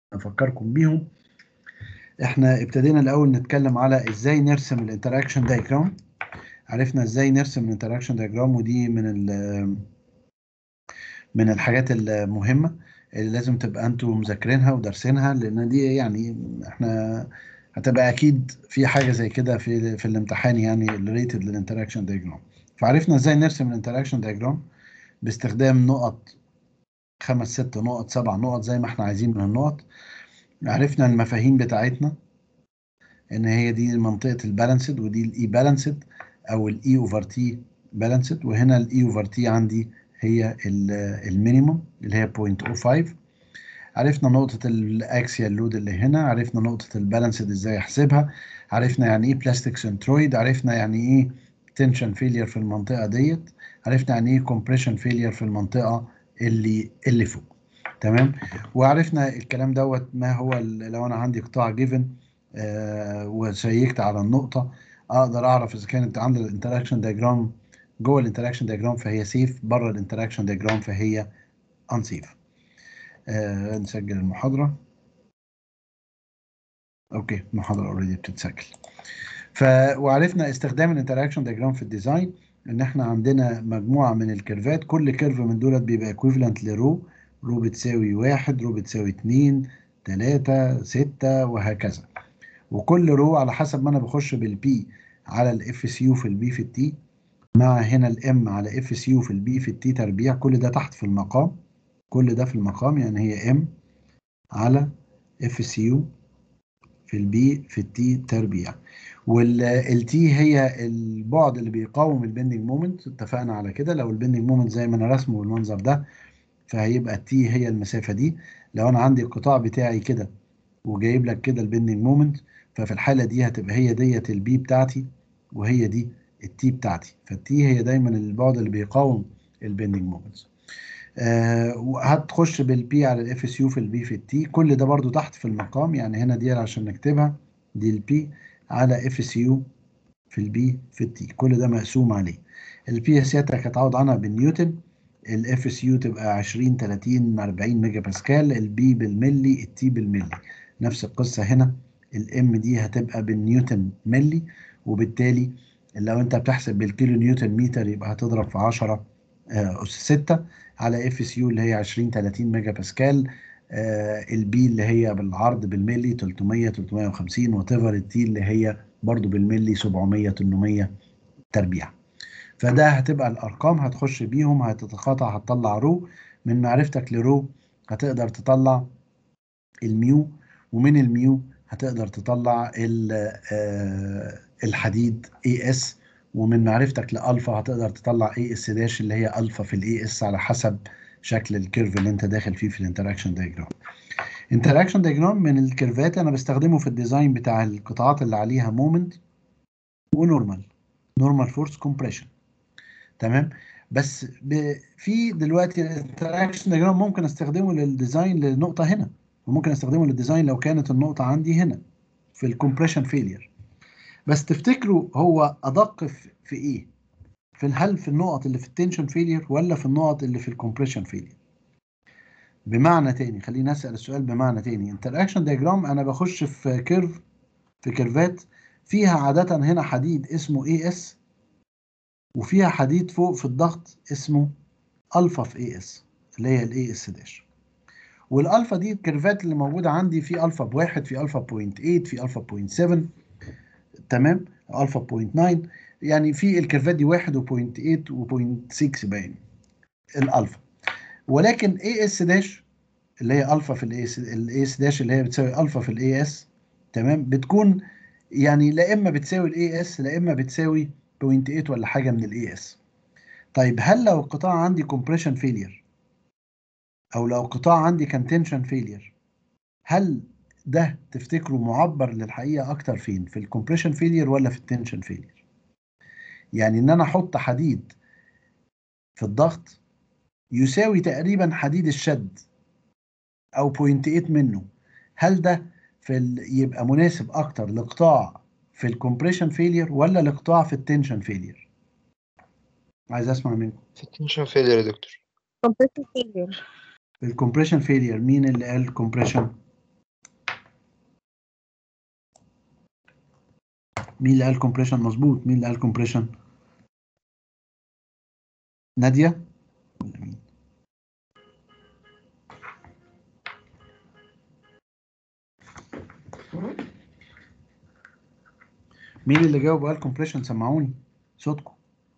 افكركم بيهم احنا ابتدينا الاول نتكلم على ازاي نرسم الانتراكشن دايجرام عرفنا ازاي نرسم الانتراكشن دايجرام ودي من من الحاجات المهمه اللي لازم تبقى انتوا مذاكرينها ودارسينها لان دي يعني احنا هتبقى اكيد في حاجه زي كده في في الامتحان يعني ريليتد للانتراكشن دايجرام فعرفنا ازاي نرسم الانتراكشن دايجرام باستخدام نقط خمس ست نقط سبع نقط زي ما احنا عايزين من النقط عرفنا المفاهيم بتاعتنا ان هي دي منطقه البالانسد ودي الاي بالانسد او الاي اوفر تي بالانسد وهنا الاي اوفر تي عندي هي المينيموم اللي هي 0.05 عرفنا نقطة الاكسيال لود اللي هنا عرفنا نقطة البالانسد ازاي احسبها عرفنا يعني ايه بلاستيك سنترويد عرفنا يعني ايه تنشن فيلير في المنطقة ديت عرفنا يعني ايه كومبريشن فيلير في المنطقة اللي اللي فوق تمام وعرفنا الكلام دوت ما هو لو انا عندي قطاع جيفن آه وشيكت على النقطة اقدر اعرف اذا كانت عندي الانتراكشن دايجرام جوه الانتراكشن دايجرام فهي سيف بره الانتراكشن دايجرام فهي انسيف آه نسجل المحاضرة اوكي المحاضرة اوريدي بتتسجل ف وعرفنا استخدام الانتراكشن دايجرام في الديزاين ان احنا عندنا مجموعة من الكيرفات كل كيرف من دولت بيبقى equivalent لرو رو بتساوي واحد رو بتساوي اتنين تلاتة ستة وهكذا وكل رو على حسب ما انا بخش بالبي على الاف سي يو في البي في التي مع هنا الام على اف سي يو في البي في التي تربيع كل ده تحت في المقام كل ده في المقام يعني هي ام على اف سي يو في البي في التي تربيع والتي هي البعد اللي بيقاوم البندنج مومنت اتفقنا على كده لو البندنج مومنت زي ما انا رسمه بالمنظر ده فهيبقى التي هي المسافه دي لو انا عندي القطاع بتاعي كده وجايب لك كده البندنج مومنت ففي الحاله دي هتبقى هي ديت البي بتاعتي وهي دي التي بتاعتي فالتي هي دايما البعد اللي بيقاوم البندنج مومنتس آه وهتخش بالبي على الاف اس يو في البي في التي كل ده برضو تحت في المقام يعني هنا دي عشان نكتبها دي البي على اف اس يو في البي في التي كل ده مقسوم عليه البي سيادتك هتعوض عنها بالنيوتن الاف اس يو تبقى 20 30 40 ميجا باسكال البي بالملي التي بالملي نفس القصه هنا الام دي هتبقى بالنيوتن ملي وبالتالي لو انت بتحسب بالكيلو نيوتن متر يبقى هتضرب في 10 اس 6 على اف اس يو اللي هي 20 30 ميجا باسكال آه البي اللي هي بالعرض بالملي 300 350 وات ايفر التي اللي هي برضو بالملي 700 800 تربيع فده هتبقى الارقام هتخش بيهم هتتقاطع هتطلع رو من معرفتك لرو هتقدر تطلع الميو ومن الميو هتقدر تطلع الحديد اي اس ومن معرفتك لالفا هتقدر تطلع اي اس داش اللي هي الفا في الاي اس على حسب شكل الكيرف اللي انت داخل فيه في الانتراكشن دايجرام انتراكشن دايجرام من الكيرفات انا بستخدمه في الديزاين بتاع القطاعات اللي عليها مومنت ونورمال نورمال فورس كومبريشن تمام بس في دلوقتي الانتراكشن دياجرام ممكن استخدمه للديزاين للنقطه هنا وممكن استخدمه للديزاين لو كانت النقطه عندي هنا في الكومبريشن فيلير بس تفتكروا هو ادق في ايه في هل في النقط اللي في التنشن فيلير ولا في النقط اللي في الكومبريشن فيلير بمعنى تاني خلينا نسال السؤال بمعنى تاني انتراكشن دياجرام انا بخش في كيرف في كيرفات فيها عاده هنا حديد اسمه اي اس وفيها حديد فوق في الضغط اسمه الفا في اي اس اللي هي الاي اس داش والالفا دي الكيرفات اللي موجوده عندي في الفا بواحد في الفا بوينت 8 في الفا بوينت 7 تمام الفا بوينت 9 يعني في الكيرفات دي 1 وبوينت 8 وبوينت 6 باين الالفا ولكن اي اس داش اللي هي الفا في الاي اس الاي اس داش اللي هي بتساوي الفا في الاي اس تمام بتكون يعني لا اما بتساوي الاي اس لا اما بتساوي 0.8 ولا حاجه من الاي اس طيب هل لو القطاع عندي كومبريشن فيلير او لو القطاع عندي كان تنشن فيلير هل ده تفتكروا معبر للحقيقه اكتر فين في الكومبريشن فيلير ولا في التنشن فيلير يعني ان انا احط حديد في الضغط يساوي تقريبا حديد الشد او 0.8 منه هل ده في ال... يبقى مناسب اكتر لقطاع في الكومبريشن فيلير ولا لقطاع في التنشن فيلير عايز اسمع منكم في التنشن فيلير يا دكتور compression failure الكومبريشن فيلير مين اللي قال كومبريشن مين اللي قال كومبريشن مظبوط مين اللي قال كومبريشن ناديه ولا مين مين اللي جاوب قال كومبريشن سمعوني صوتكم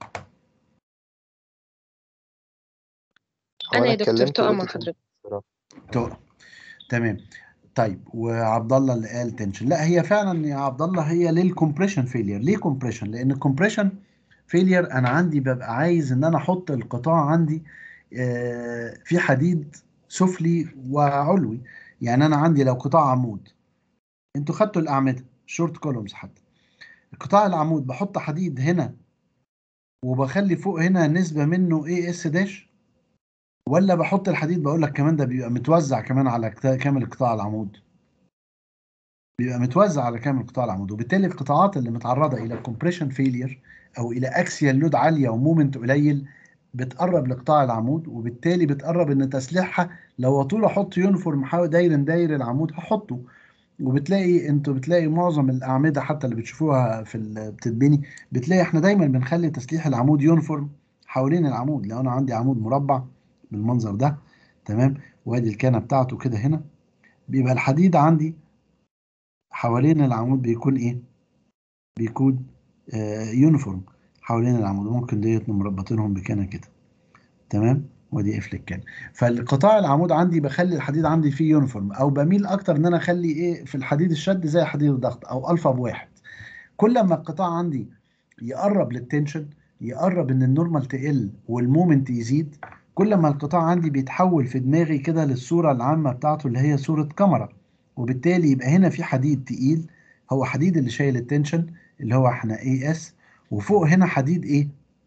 هو انا يا دكتور اتكلمت تقع وقلت مع كان حضرتك بصراحة. تقع تمام طيب وعبد الله اللي قال تنشن لا هي فعلا يا عبد الله هي للكمبريشن فيلير ليه كومبريشن لان الكمبريشن فيلير انا عندي ببقى عايز ان انا احط القطاع عندي آه، في حديد سفلي وعلوي يعني انا عندي لو قطاع عمود انتوا خدتوا الاعمده شورت كولومز حتى قطاع العمود بحط حديد هنا وبخلي فوق هنا نسبه منه اي اس داش ولا بحط الحديد بقول لك كمان ده بيبقى متوزع كمان على كتا- كامل قطاع العمود بيبقى متوزع على كامل قطاع العمود وبالتالي القطاعات اللي متعرضه الى كومبريشن فيلير او الى اكسيال لود عاليه ومومنت قليل بتقرب لقطاع العمود وبالتالي بتقرب ان تسليحها لو طول احط يونيفورم حاول داير داير العمود هحطه وبتلاقي انتوا بتلاقي معظم الاعمده حتى اللي بتشوفوها في ال- بتتبني بتلاقي احنا دايما بنخلي تسليح العمود يونيفورم حوالين العمود لو انا عندي عمود مربع بالمنظر ده تمام وادي الكانه بتاعته كده هنا بيبقى الحديد عندي حوالين العمود بيكون ايه بيكون آه يونيفورم حوالين العمود ممكن ديت مربطينهم بكانه كده تمام ودي قفل الكان فالقطاع العمود عندي بخلي الحديد عندي فيه يونيفورم او بميل اكتر ان انا اخلي ايه في الحديد الشد زي حديد الضغط او الفا بواحد كل ما القطاع عندي يقرب للتنشن يقرب ان النورمال تقل والمومنت يزيد كل ما القطاع عندي بيتحول في دماغي كده للصوره العامه بتاعته اللي هي صوره كاميرا وبالتالي يبقى هنا في حديد تقيل هو حديد اللي شايل التنشن اللي هو احنا اي اس وفوق هنا حديد ايه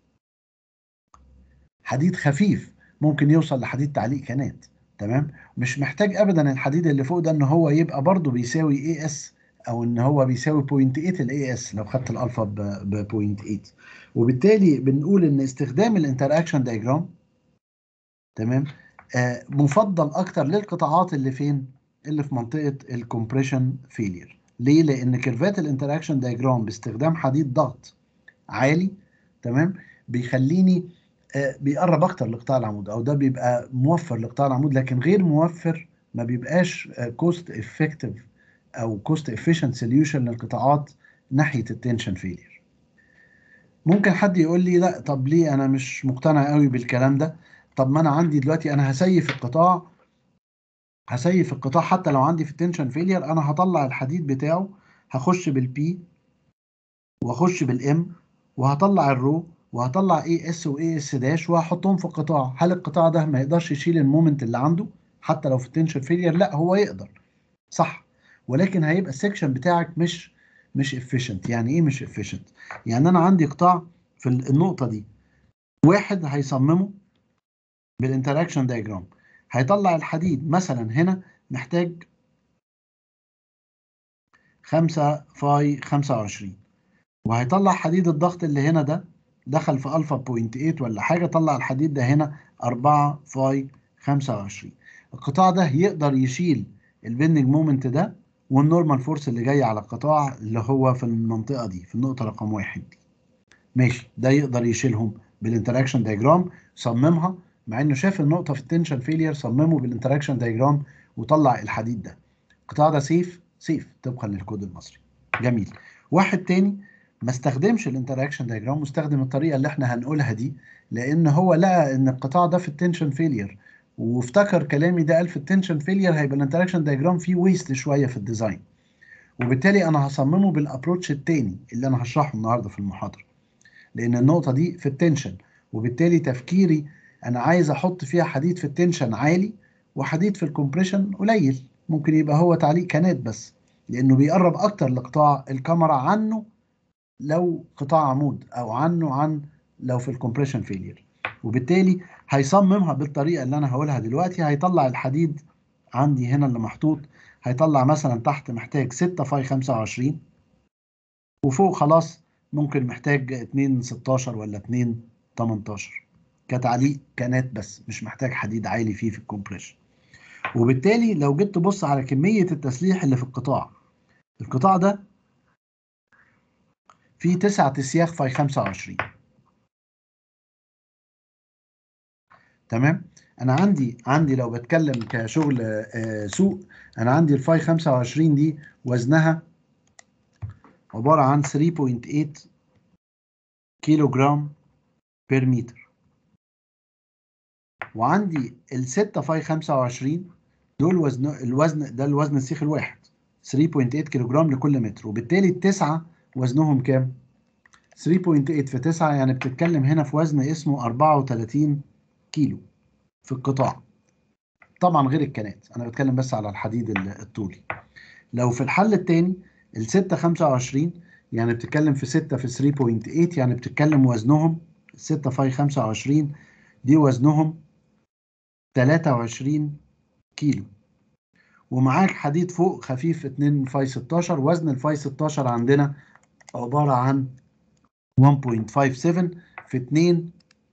حديد خفيف ممكن يوصل لحديد تعليق كانات تمام مش محتاج ابدا الحديد اللي فوق ده ان هو يبقى برضه بيساوي اي اس او ان هو بيساوي 0.8 الاي اس لو خدت الالفا ب 0.8 وبالتالي بنقول ان استخدام الانتراكشن دايجرام تمام آه مفضل اكتر للقطاعات اللي فين اللي في منطقه الكومبريشن فيلير ليه لان كيرفات الانتراكشن دايجرام باستخدام حديد ضغط عالي تمام بيخليني آه بيقرب اكتر لقطاع العمود او ده بيبقى موفر لقطاع العمود لكن غير موفر ما بيبقاش كوست افكتيف او كوست افيشنت سوليوشن للقطاعات ناحيه التنشن فيلير ممكن حد يقول لي لا طب ليه انا مش مقتنع قوي بالكلام ده طب ما انا عندي دلوقتي انا هسيف القطاع هسيف القطاع حتى لو عندي في التنشن فيلير انا هطلع الحديد بتاعه هخش بالبي واخش بالام وهطلع الرو وهطلع اي اس واي اس داش وهحطهم في القطاع هل القطاع ده ما يقدرش يشيل المومنت اللي عنده حتى لو في التنشن فيلير لا هو يقدر صح ولكن هيبقى السكشن بتاعك مش مش efficient يعني ايه مش efficient يعني انا عندي قطاع في النقطه دي واحد هيصممه بالانتراكشن دايجرام هيطلع الحديد مثلا هنا محتاج 5 فاي 25 وهيطلع حديد الضغط اللي هنا ده دخل في الفا بوينت 8 ولا حاجه طلع الحديد ده هنا 4 فاي 25 القطاع ده يقدر يشيل البندنج مومنت ده والنورمال فورس اللي جاي على القطاع اللي هو في المنطقه دي في النقطه رقم واحد دي ماشي ده يقدر يشيلهم بالانتراكشن دايجرام صممها مع انه شاف النقطه في التنشن فيلير صممه بالانتراكشن دايجرام وطلع الحديد ده القطاع ده سيف سيف طبقا للكود المصري جميل واحد تاني ما استخدمش الانتراكشن دايجرام واستخدم الطريقه اللي احنا هنقولها دي لان هو لقى ان القطاع ده في التنشن فيلير وافتكر كلامي ده قال في التنشن فيلير هيبقى الانتراكشن دايجرام فيه ويست شويه في الديزاين وبالتالي انا هصممه بالابروتش التاني اللي انا هشرحه النهارده في المحاضره لان النقطه دي في التنشن وبالتالي تفكيري انا عايز احط فيها حديد في التنشن عالي وحديد في الكومبريشن قليل ممكن يبقى هو تعليق كانات بس لانه بيقرب اكتر لقطاع الكاميرا عنه لو قطاع عمود او عنه عن لو في الكومبريشن فيلير وبالتالي هيصممها بالطريقه اللي انا هقولها دلوقتي هيطلع الحديد عندي هنا اللي محطوط هيطلع مثلا تحت محتاج 6 فاي 25 وفوق خلاص ممكن محتاج 2 16 ولا 2 18 كتعليق كانات بس مش محتاج حديد عالي فيه في الكومبريشن وبالتالي لو جيت تبص على كميه التسليح اللي في القطاع القطاع ده في تسعة اسياخ فاي 25 تمام انا عندي عندي لو بتكلم كشغل آه، سوق انا عندي الفاي 25 دي وزنها عبارة عن 3.8 كيلو جرام بير متر وعندي الستة فاي 25 دول وزن الوزن ده الوزن السيخ الواحد 3.8 كيلو جرام لكل متر وبالتالي التسعة وزنهم كام؟ 3.8 في 9 يعني بتتكلم هنا في وزن اسمه 34 كيلو في القطاع طبعا غير الكنات انا بتكلم بس على الحديد الطولي لو في الحل الثاني ال 6 25 يعني بتتكلم في 6 في 3.8 يعني بتتكلم وزنهم 6 فاي 25 دي وزنهم 23 كيلو ومعاك حديد فوق خفيف 2 فاي 16 وزن الفاي 16 عندنا عبارة عن 1.57 في 2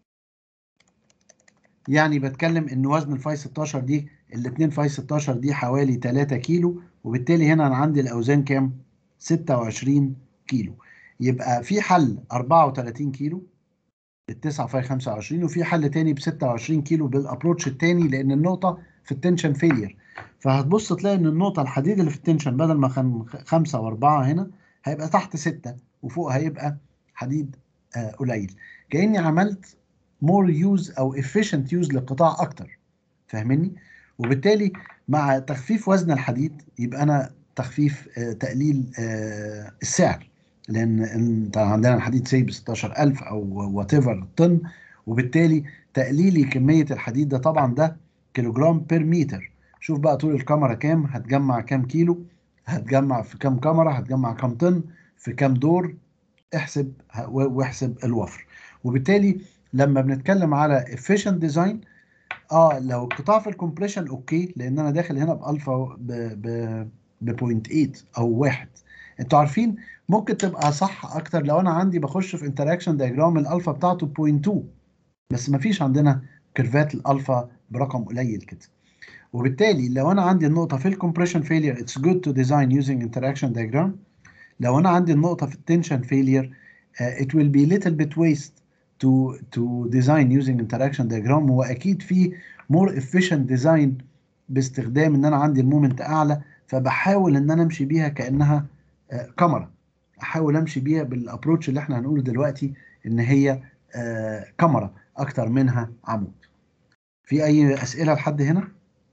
يعني بتكلم ان وزن الفاي 16 دي الاثنين فاي 16 دي حوالي 3 كيلو وبالتالي هنا انا عندي الاوزان كام 26 كيلو يبقى في حل 34 كيلو التسعة فاي 25 وفي حل تاني ب 26 كيلو بالابروتش التاني لان النقطه في التنشن فيلير فهتبص تلاقي ان النقطه الحديد اللي في التنشن بدل ما كان خمسة واربعة هنا هيبقى تحت ستة وفوق هيبقى حديد آه قليل كاني عملت مور يوز او efficient يوز للقطاع اكتر فاهمني وبالتالي مع تخفيف وزن الحديد يبقى انا تخفيف آه تقليل آه السعر لان انت عندنا الحديد سي ب 16000 او وات ايفر طن وبالتالي تقليلي كميه الحديد ده طبعا ده كيلوجرام بير متر شوف بقى طول الكاميرا كام هتجمع كام كيلو هتجمع في كام كاميرا هتجمع كام طن في كام دور احسب واحسب الوفر وبالتالي لما بنتكلم على efficient design اه لو القطاع في الكومبريشن اوكي لان انا داخل هنا بالفا ب ب 0.8 او واحد انتوا عارفين ممكن تبقى صح اكتر لو انا عندي بخش في انتراكشن دايجرام الالفا بتاعته 0.2 بس ما فيش عندنا كيرفات الالفا برقم قليل كده وبالتالي لو انا عندي النقطه في الكومبريشن فيلير اتس جود تو ديزاين يوزنج انتراكشن دايجرام لو انا عندي النقطه في التنشن فيلير ات ويل بي ليتل بيت ويست to to design using interaction diagram هو اكيد في more efficient design باستخدام ان انا عندي المومنت اعلى فبحاول ان انا امشي بيها كانها كاميرا احاول امشي بيها بالابروتش اللي احنا هنقوله دلوقتي ان هي كاميرا اكتر منها عمود في اي اسئله لحد هنا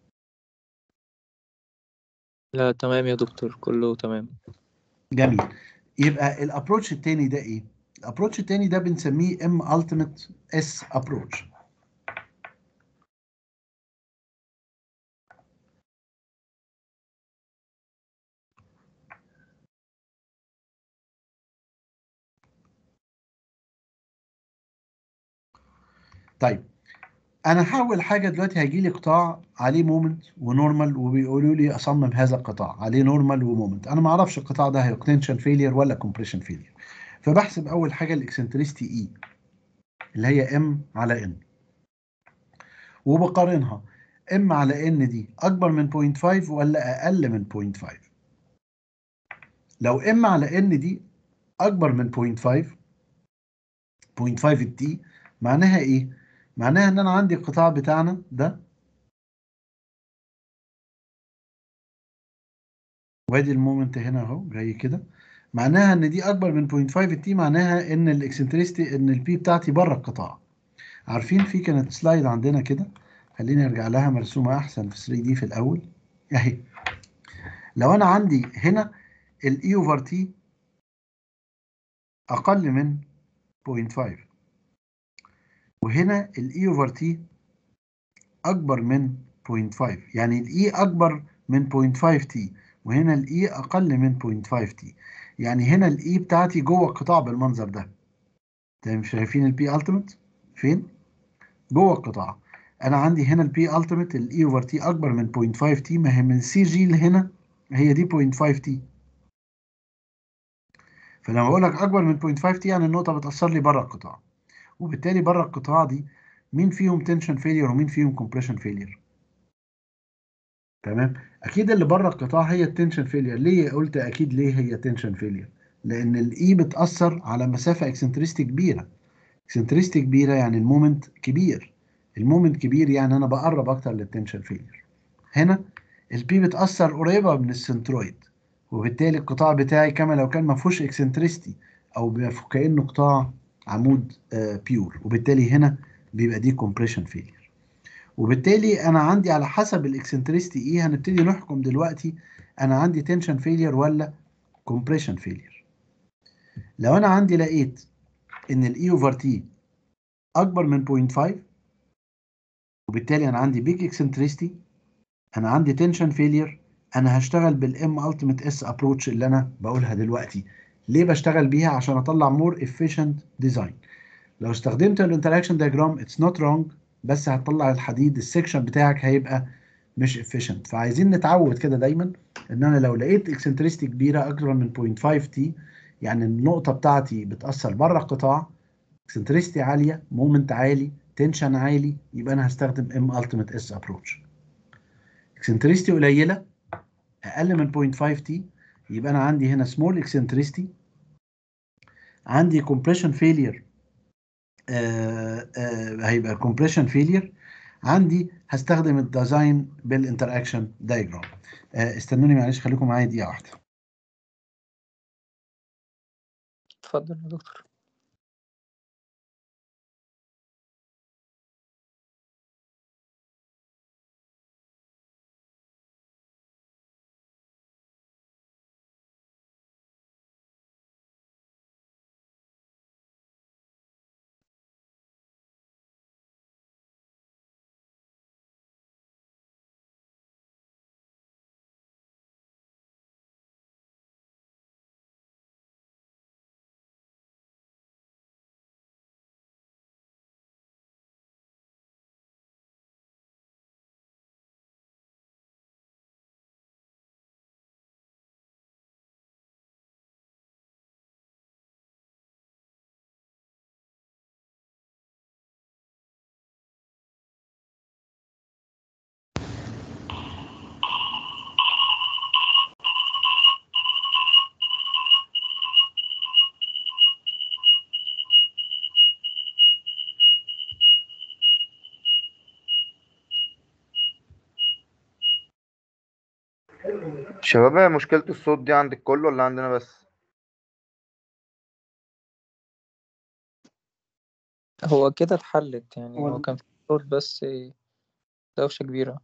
لا تمام يا دكتور كله تمام جميل يبقى الابروتش التاني ده ايه الابروتش التاني ده بنسميه ام التيميت اس ابروتش طيب انا هحول حاجه دلوقتي هيجي لي قطاع عليه مومنت ونورمال وبيقولوا لي اصمم هذا القطاع عليه نورمال ومومنت انا ما اعرفش القطاع ده هي تنشن فيلير ولا كومبريشن فيلير فبحسب اول حاجه الاكسنتريستي اي اللي هي ام على ان وبقارنها ام على ان دي اكبر من 0.5 ولا اقل من 0.5 لو ام على ان دي اكبر من 0.5 0.5 التي معناها ايه معناها ان انا عندي القطاع بتاعنا ده وادي المومنت هنا اهو جاي كده معناها ان دي اكبر من 0.5 تي معناها ان الاكسنتريستي ان البي بتاعتي بره القطاع عارفين في كانت سلايد عندنا كده خليني ارجع لها مرسومه احسن في 3 دي في الاول اهي لو انا عندي هنا الاي اوفر تي اقل من 0.5 وهنا الاي اوفر تي اكبر من 0.5 يعني الاي اكبر من 0.5 تي وهنا الاي اقل من 0.5 تي يعني هنا الاي بتاعتي جوه القطاع بالمنظر ده تمام شايفين البي التيميت فين جوه القطاع انا عندي هنا البي التيميت الاي اوفر تي اكبر من 0.5 تي ما هي من سي جي اللي هنا هي دي 0.5 تي فلما بقول لك اكبر من 0.5 تي يعني النقطه بتاثر لي بره القطاع وبالتالي بره القطاع دي مين فيهم تنشن فيلير ومين فيهم كومبريشن فيلير تمام اكيد اللي بره القطاع هي التنشن فيلير ليه قلت اكيد ليه هي تنشن فيلير لان الاي بتاثر على مسافه اكسنتريستي كبيره اكسنتريستي كبيره يعني المومنت كبير المومنت كبير يعني انا بقرب اكتر للتنشن فيلير هنا البي بتاثر قريبه من السنترويد وبالتالي القطاع بتاعي كما لو كان ما فيهوش اكسنتريستي او بيبقى كانه قطاع عمود آه بيور وبالتالي هنا بيبقى دي كومبريشن فيلير وبالتالي انا عندي على حسب الاكسنتريستي ايه هنبتدي نحكم دلوقتي انا عندي تنشن فيلير ولا كومبريشن فيلير لو انا عندي لقيت ان الاي اوفر تي اكبر من 0.5 وبالتالي انا عندي بيج اكسنتريستي انا عندي تنشن فيلير انا هشتغل بالام التيميت اس ابروتش اللي انا بقولها دلوقتي ليه بشتغل بيها عشان اطلع مور efficient ديزاين لو استخدمت الانتراكشن دياجرام اتس نوت رونج بس هتطلع الحديد السكشن بتاعك هيبقى مش efficient فعايزين نتعود كده دايما ان انا لو لقيت اكسنتريستي كبيره اكتر من 0.5 تي يعني النقطه بتاعتي بتاثر بره القطاع اكسنتريستي عاليه مومنت عالي تنشن عالي يبقى انا هستخدم ام التيميت اس ابروتش اكسنتريستي قليله اقل من 0.5 تي يبقى انا عندي هنا سمول اكسنتريستي عندي compression failure آه آه هيبقى compression failure عندي هستخدم الديزاين بالانتراكشن دايجرام آه استنوني معلش خليكم معايا دقيقه واحده اتفضل يا دكتور شباب هي مشكلة الصوت دي عند الكل ولا عندنا بس؟ هو كده اتحلت يعني هو هو كان في صوت بس دوشة كبيرة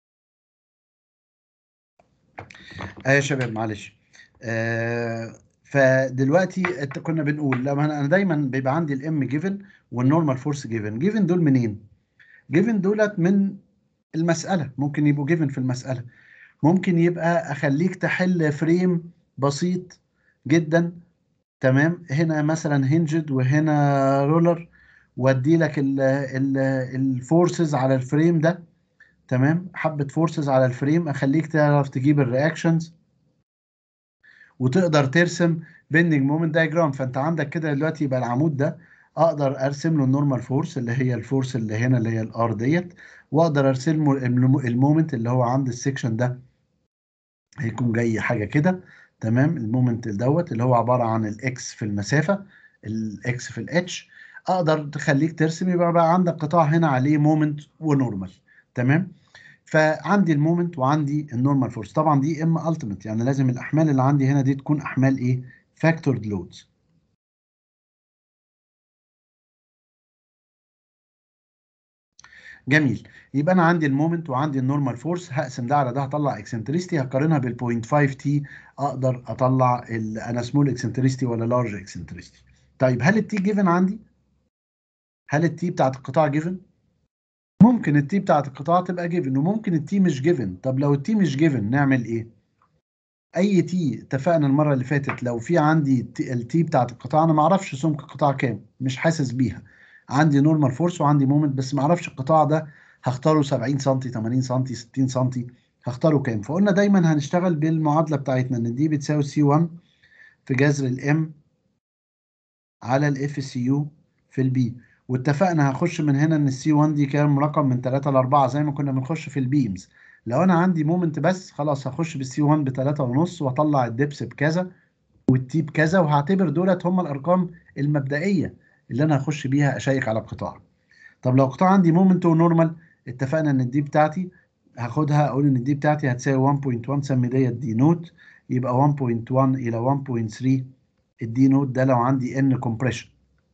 اه يا شباب معلش آه فدلوقتي انت كنا بنقول لما انا أنا دايما بيبقى عندي الام جيفن والنورمال فورس جيفن جيفن دول منين جيفن دولت من المساله ممكن يبقوا جيفن في المساله ممكن يبقى اخليك تحل فريم بسيط جدا تمام هنا مثلا هنجد وهنا رولر وادي لك الفورسز على الفريم ده تمام حبه فورسز على الفريم اخليك تعرف تجيب الرياكشنز وتقدر ترسم بيندنج مومنت دايجرام فانت عندك كده دلوقتي يبقى العمود ده اقدر ارسم له النورمال فورس اللي هي الفورس اللي هنا اللي هي الار ديت واقدر ارسم له الم- المومنت اللي هو عند السكشن ده هيكون جاي حاجه كده تمام المومنت دوت اللي هو عباره عن الاكس في المسافه الاكس في الاتش اقدر تخليك ترسم يبقى بقى عندك قطاع هنا عليه مومنت ونورمال تمام فعندي المومنت وعندي النورمال فورس طبعا دي ام التيميت يعني لازم الاحمال اللي عندي هنا دي تكون احمال ايه فاكتورد لودز جميل يبقى انا عندي المومنت وعندي النورمال فورس هقسم ده على ده هطلع اكسنتريستي هقارنها بال 0.5 تي اقدر اطلع ال- انا سمول اكسنتريستي ولا لارج اكسنتريستي طيب هل التي جيفن عندي هل التي بتاعت القطاع جيفن ممكن التي بتاعت القطاع تبقى جيفن وممكن التي مش جيفن طب لو التي مش جيفن نعمل ايه اي تي اتفقنا المره اللي فاتت لو في عندي التي بتاعت القطاع انا ما اعرفش سمك القطاع كام مش حاسس بيها عندي نورمال فورس وعندي مومنت بس ما اعرفش القطاع ده هختاره 70 سم 80 سم 60 سم هختاره كام فقلنا دايما هنشتغل بالمعادله بتاعتنا ان دي بتساوي سي 1 في جذر الام على الاف سي يو في البي واتفقنا هخش من هنا ان السي 1 دي كام رقم من 3 ل 4 زي ما كنا بنخش في البيمز لو انا عندي مومنت بس خلاص هخش بالسي 1 ب 3 ونص واطلع الدبس بكذا والتي بكذا وهعتبر دولت هم الارقام المبدئيه اللي انا هخش بيها اشيك على القطاع طب لو قطاع عندي مومنت ونورمال اتفقنا ان الدي بتاعتي هاخدها اقول ان الدي بتاعتي هتساوي 1.1 سمي ديت دي نوت يبقى 1.1 الى 1.3 الدي نوت ده لو عندي ان كومبريشن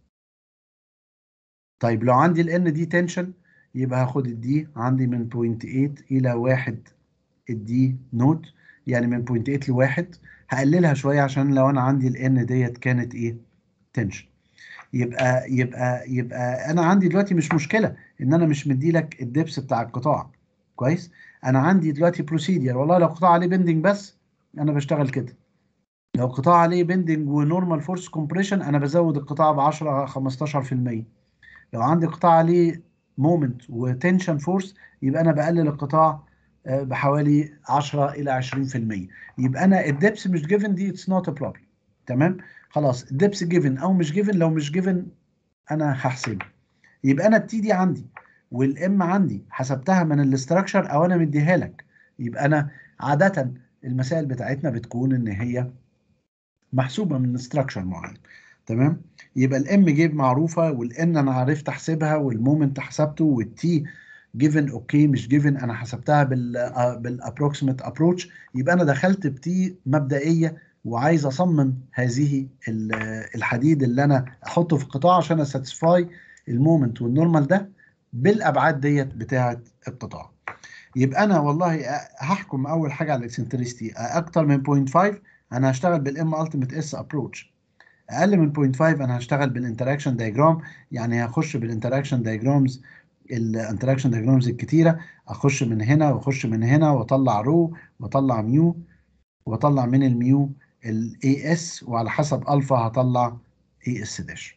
طيب لو عندي الان دي تنشن يبقى هاخد الدي عندي من 0.8 الى 1 الدي نوت يعني من 0.8 لواحد هقللها شويه عشان لو انا عندي الان ديت كانت ايه تنشن يبقى يبقى يبقى انا عندي دلوقتي مش مشكله ان انا مش مدي لك الدبس بتاع القطاع كويس انا عندي دلوقتي بروسيدير والله لو قطاع عليه بندنج بس انا بشتغل كده لو قطاع عليه بندنج ونورمال فورس كومبريشن انا بزود القطاع ب 10 15% لو عندي قطاع عليه مومنت وتنشن فورس يبقى انا بقلل القطاع آه، بحوالي 10 الى 20% يبقى انا الدبس مش جيفن دي اتس نوت ا بروبلم تمام خلاص الدبس جيفن او مش جيفن لو مش جيفن انا هحسبه يبقى انا التي دي عندي والام عندي حسبتها من الاستراكشر او انا مديها لك يبقى انا عاده المسائل بتاعتنا بتكون ان هي محسوبه من استراكشر معين تمام يبقى الام جيب معروفه والان انا عرفت احسبها والمومنت حسبته والتي جيفن اوكي مش جيفن انا حسبتها بال بالابروكسيمت ابروتش يبقى انا دخلت بتي مبدئيه وعايز اصمم هذه ال- الحديد اللي انا احطه في القطاع عشان اساتسفاي المومنت والنورمال ده بالابعاد ديت بتاعه القطاع يبقى انا والله هحكم اول حاجه على الاكسنتريستي اكتر من 0.5 انا هشتغل بالام التيميت اس ابروتش اقل من 0.5 انا هشتغل بالانتراكشن دايجرام يعني هخش بالانتراكشن دايجرامز الانتراكشن دايجرامز الكتيره اخش من هنا واخش من هنا واطلع رو واطلع ميو واطلع من الميو الاي اس وعلى حسب الفا هطلع اي اس داش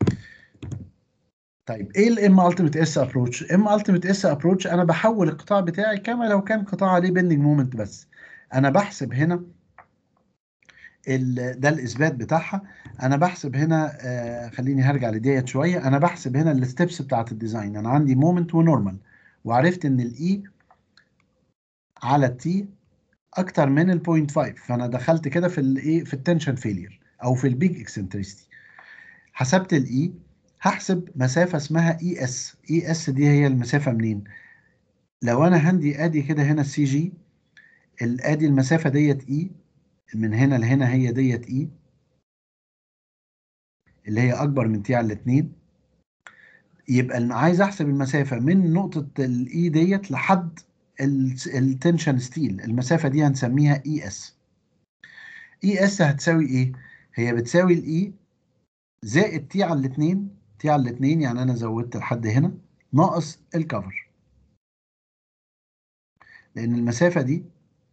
طيب ايه الام التيميت اس ابروتش ام التيميت اس ابروتش انا بحول القطاع بتاعي كما لو كان قطاع عليه بيندنج مومنت بس انا بحسب هنا ال- ده الاثبات بتاعها انا بحسب هنا آه خليني هرجع لديت شويه انا بحسب هنا الستبس بتاعت الديزاين انا عندي مومنت ونورمال وعرفت ان الاي على التي اكتر من ال 0.5 فانا دخلت كده في الايه في التنشن فيلير او في البيج اكسنتريستي حسبت الاي هحسب مسافه اسمها اي اس اي اس دي هي المسافه منين لو انا عندي ادي كده هنا السي جي ادي المسافه ديت اي من هنا لهنا هي ديت اي اللي هي اكبر من تي على الاثنين يبقى أنا عايز احسب المسافه من نقطه الاي ديت لحد التنشن ستيل المسافه دي هنسميها اي اس اي اس هتساوي ايه هي بتساوي الاي زائد تي على الاثنين تي على الاثنين يعني انا زودت لحد هنا ناقص الكفر لان المسافه دي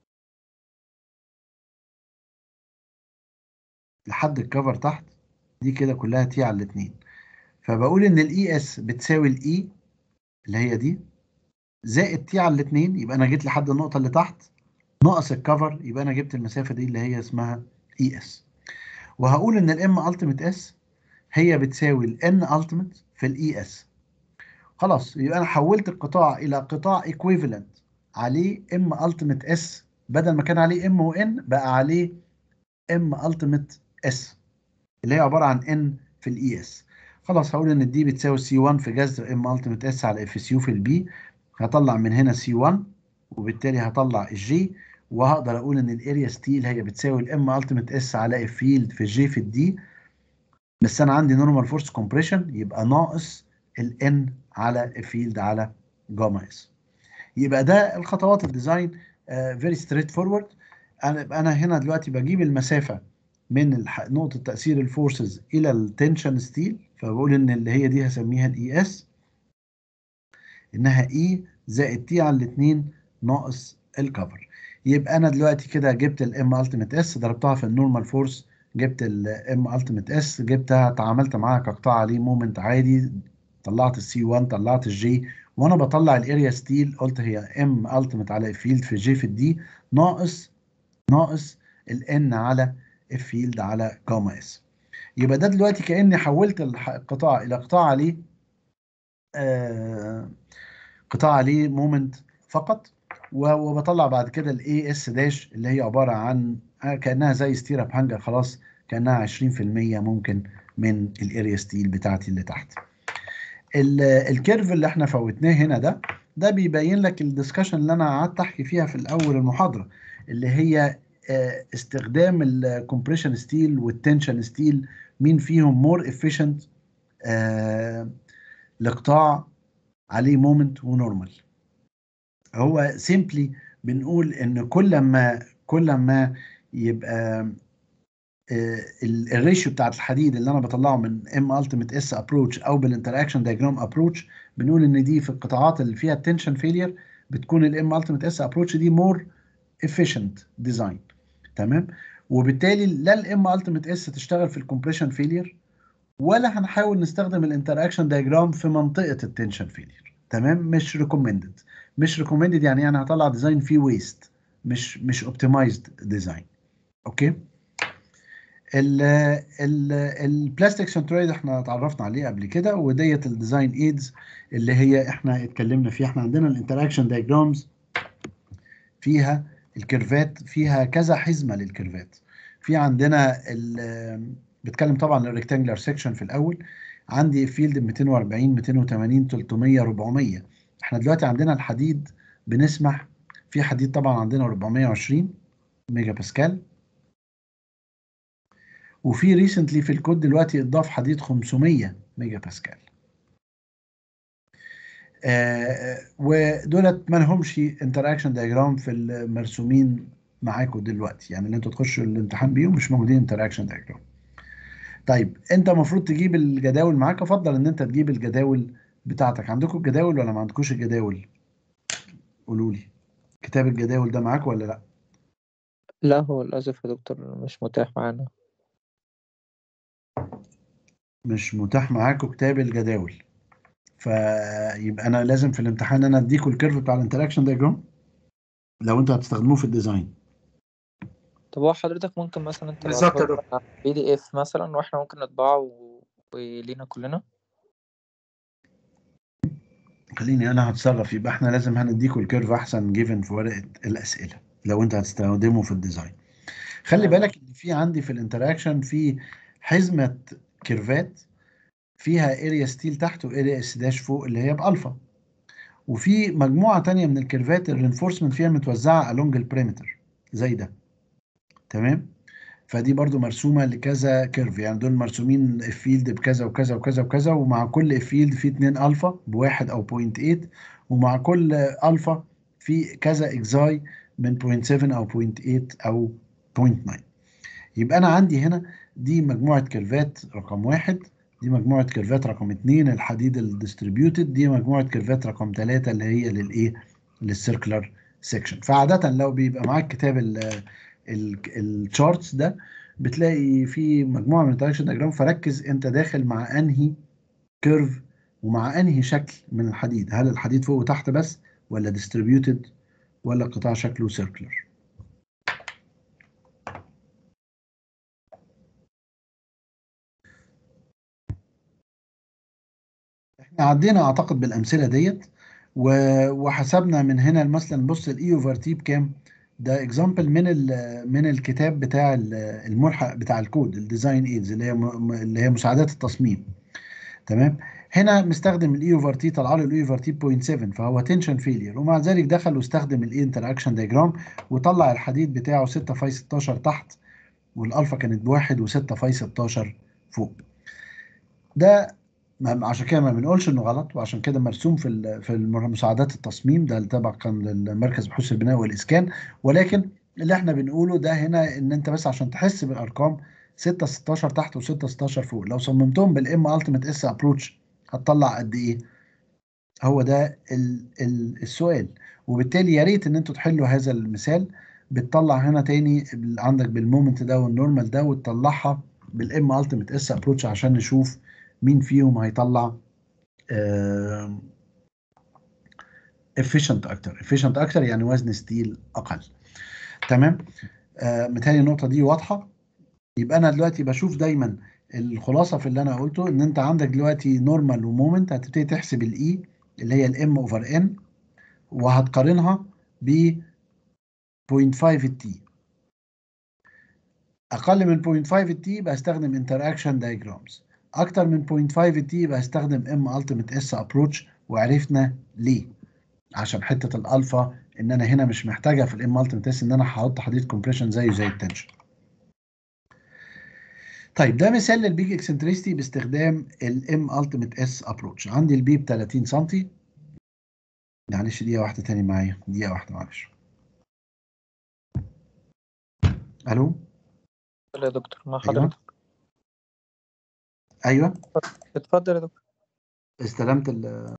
لحد الكفر تحت دي كده كلها تي على الاثنين فبقول ان الاي اس بتساوي الاي اللي هي دي زائد تي على الاثنين يبقى انا جيت لحد النقطه اللي تحت ناقص الكفر يبقى انا جبت المسافه دي اللي هي اسمها اي اس وهقول ان الام التيميت اس هي بتساوي الان التيميت في الاي اس خلاص يبقى انا حولت القطاع الى قطاع ايكويفالنت عليه ام التيميت اس بدل ما كان عليه ام وان بقى عليه ام التيميت اس اللي هي عباره عن ان في الاي اس خلاص هقول ان دي بتساوي سي 1 في جذر ام التيميت اس على اف اس يو في البي هطلع من هنا سي 1 وبالتالي هطلع الجي وهقدر اقول ان الاريا ستيل هي بتساوي الام التيميت اس على اف فيلد في الجي في الدي بس انا عندي نورمال فورس كومبريشن يبقى ناقص الان على الفيلد على جاما اس يبقى ده الخطوات الديزاين فيري ستريت فورورد انا انا هنا دلوقتي بجيب المسافه من الح- نقطه تاثير الفورسز الى التنشن ستيل فبقول ان اللي هي دي هسميها الاي اس انها اي زائد تي على الاثنين ناقص الكفر يبقى انا دلوقتي كده جبت الام التيميت اس ضربتها في النورمال فورس جبت الام التيميت اس جبتها تعاملت معاها كقطاع عليه مومنت عادي طلعت السي 1 طلعت الجي وانا بطلع الاريا ستيل قلت هي ام التيميت على فيلد في جي في الدي ناقص ناقص الان على الفيلد على جاما اس يبقى ده دلوقتي كاني حولت الح- القطاع الى قطاع عليه آه قطاع عليه مومنت فقط و- وبطلع بعد كده الاي اس داش اللي هي عباره عن آه، كانها زي ستيراب هانجر خلاص كانها 20% ممكن من الاريا ستيل بتاعتي اللي تحت ال- الكيرف اللي احنا فوتناه هنا ده ده بيبين لك الدسكشن اللي انا قعدت احكي فيها في الاول المحاضره اللي هي آه، استخدام الكومبريشن ستيل والتنشن ستيل مين فيهم مور افيشنت لقطاع عليه مومنت ونورمال هو سيمبلي بنقول ان كل ما كل ما يبقى آه، ال- الريشيو بتاعت الحديد اللي انا بطلعه من ام التيميت اس ابروتش او بالانتراكشن دايجرام ابروتش بنقول ان دي في القطاعات اللي فيها التنشن فيلير بتكون الام التيميت اس ابروتش دي مور efficient ديزاين تمام وبالتالي لا الام التيميت اس تشتغل في الكومبريشن فيلير ولا هنحاول نستخدم الانتراكشن دايجرام في منطقه التنشن فيلير تمام مش ريكومندد مش ريكومندد يعني انا هطلع ديزاين فيه ويست مش مش اوبتمايزد ديزاين اوكي ال ال البلاستيك سنترويد احنا اتعرفنا عليه قبل كده وديت الديزاين ايدز اللي هي احنا اتكلمنا فيها احنا عندنا الانتراكشن دايجرامز فيها الكيرفات فيها كذا حزمه للكيرفات في عندنا ال- بتكلم طبعا الريكتانجلر سيكشن في الاول عندي فيلد 240 280 300 400 احنا دلوقتي عندنا الحديد بنسمح في حديد طبعا عندنا 420 ميجا باسكال وفي ريسنتلي في الكود دلوقتي اضاف حديد 500 ميجا باسكال آه ودولت ما لهمش انتراكشن دايجرام في المرسومين معاكم دلوقتي يعني اللي انتوا تخشوا الامتحان بيهم مش موجودين انتراكشن دايجرام طيب انت المفروض تجيب الجداول معاك افضل ان انت تجيب الجداول بتاعتك عندكم الجداول ولا ما عندكوش الجداول قولوا لي كتاب الجداول ده معاك ولا لا لا هو للأسف يا دكتور مش متاح معانا مش متاح معاكم كتاب الجداول فيبقى انا لازم في الامتحان انا اديكم الكيرف بتاع الانتراكشن دايجرام لو انتوا هتستخدموه في الديزاين طب هو حضرتك ممكن مثلا بالظبط يا تبعته بي دي اف مثلا واحنا ممكن نطبعه و- ولينا كلنا خليني انا هتصرف يبقى احنا لازم هنديكم الكيرف احسن جيفن في ورقه الاسئله لو انت هتستخدمه في الديزاين خلي تمام. بالك ان في عندي في الانتراكشن في حزمه كيرفات فيها اريا ستيل تحت واريا اس داش فوق اللي هي بالفا وفي مجموعه تانية من الكيرفات الرينفورسمنت فيها متوزعه along البريمتر زي ده تمام فدي برضو مرسومه لكذا كيرف يعني دول مرسومين الفيلد بكذا وكذا وكذا وكذا ومع كل فيلد في 2 الفا بواحد او 0.8 ومع كل الفا في كذا اكزاي من 0.7 او 0.8 او 0.9 يبقى انا عندي هنا دي مجموعه كيرفات رقم واحد دي مجموعه كيرفات رقم اتنين الحديد الديستريبيوتد دي مجموعه كيرفات رقم ثلاثه اللي هي للايه للسيركلر سيكشن فعاده لو بيبقى معاك كتاب الشارتس ده بتلاقي في مجموعه من الانتراكشن دياجرام فركز انت داخل مع انهي كيرف ومع انهي شكل من الحديد هل الحديد فوق وتحت بس ولا ديستريبيوتد ولا قطاع شكله سيركلر احنا عدينا اعتقد بالامثله ديت و- وحسبنا من هنا مثلا بص الاي اوفر تي بكام ده اكزامبل من ال- من الكتاب بتاع ال- الملحق بتاع الكود الديزاين ايدز اللي هي م- اللي هي مساعدات التصميم تمام هنا مستخدم الاي اوفر تي طلع له الاي اوفر تي 0.7 فهو تنشن فيلير ومع ذلك دخل واستخدم الاي انتراكشن دايجرام وطلع الحديد بتاعه 6 فاي 16 تحت والالفا كانت بواحد و6 فاي 16 فوق ده ما عشان كده ما بنقولش انه غلط وعشان كده مرسوم في ال- في مساعدات التصميم ده اللي تبع كان للمركز بحوث البناء والاسكان ولكن اللي احنا بنقوله ده هنا ان انت بس عشان تحس بالارقام 6 16 تحت و6 16 فوق لو صممتهم بالام التيميت اس ابروتش هتطلع قد ايه هو ده ال ال السؤال وبالتالي يا ريت ان انتوا تحلوا هذا المثال بتطلع هنا تاني ال- عندك بالمومنت ده والنورمال ده وتطلعها بالام التيميت اس ابروتش عشان نشوف مين فيهم هيطلع efficient اكتر efficient اكتر يعني وزن ستيل اقل تمام آه متهيألي النقطه دي واضحه يبقى انا دلوقتي بشوف دايما الخلاصه في اللي انا قلته ان انت عندك دلوقتي نورمال ومومنت هتبتدي تحسب الاي اللي هي الام اوفر ان وهتقارنها ب 0.5 التي اقل من 0.5 التي بستخدم انتراكشن دايجرامز اكتر من 0.5 التي بستخدم ام التيميت اس ابروتش وعرفنا ليه عشان حته الالفا ان انا هنا مش محتاجه في الام التيميت اس ان انا هحط حديد كومبريشن زيه زي التنشن طيب ده مثال للبيج اكسنتريستي باستخدام الام التيميت اس ابروتش عندي البي ب 30 سم معلش دقيقه واحده تاني معايا دقيقه واحده معلش الو اتفضل يا دكتور مع ايوه حضرتك ايوه اتفضل يا دكتور استلمت ال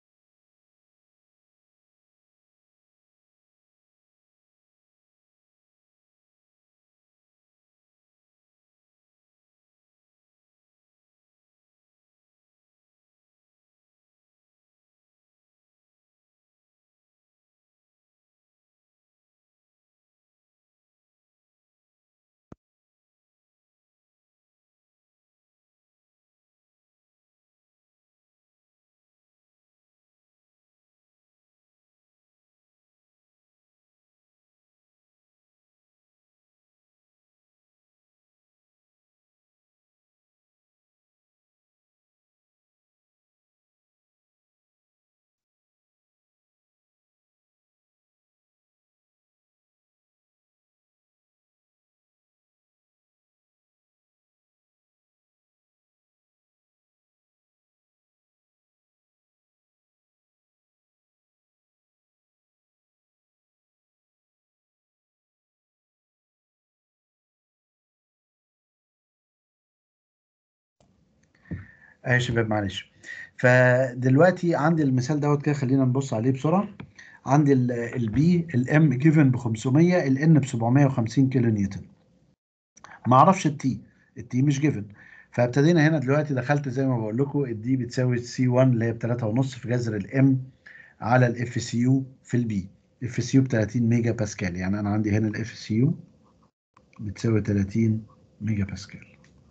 اهي يا شباب معلش فدلوقتي عندي المثال دوت كده خلينا نبص عليه بسرعه عندي البي الام جيفن ب 500 الان ب 750 كيلو نيوتن ما اعرفش التي التي مش جيفن فابتدينا هنا دلوقتي دخلت زي ما بقول لكم الدي بتساوي سي 1 اللي هي ب 3.5 في جذر الام على الاف سي يو في البي اف سي يو ب 30 ميجا باسكال يعني انا عندي هنا الاف سي يو بتساوي 30 ميجا باسكال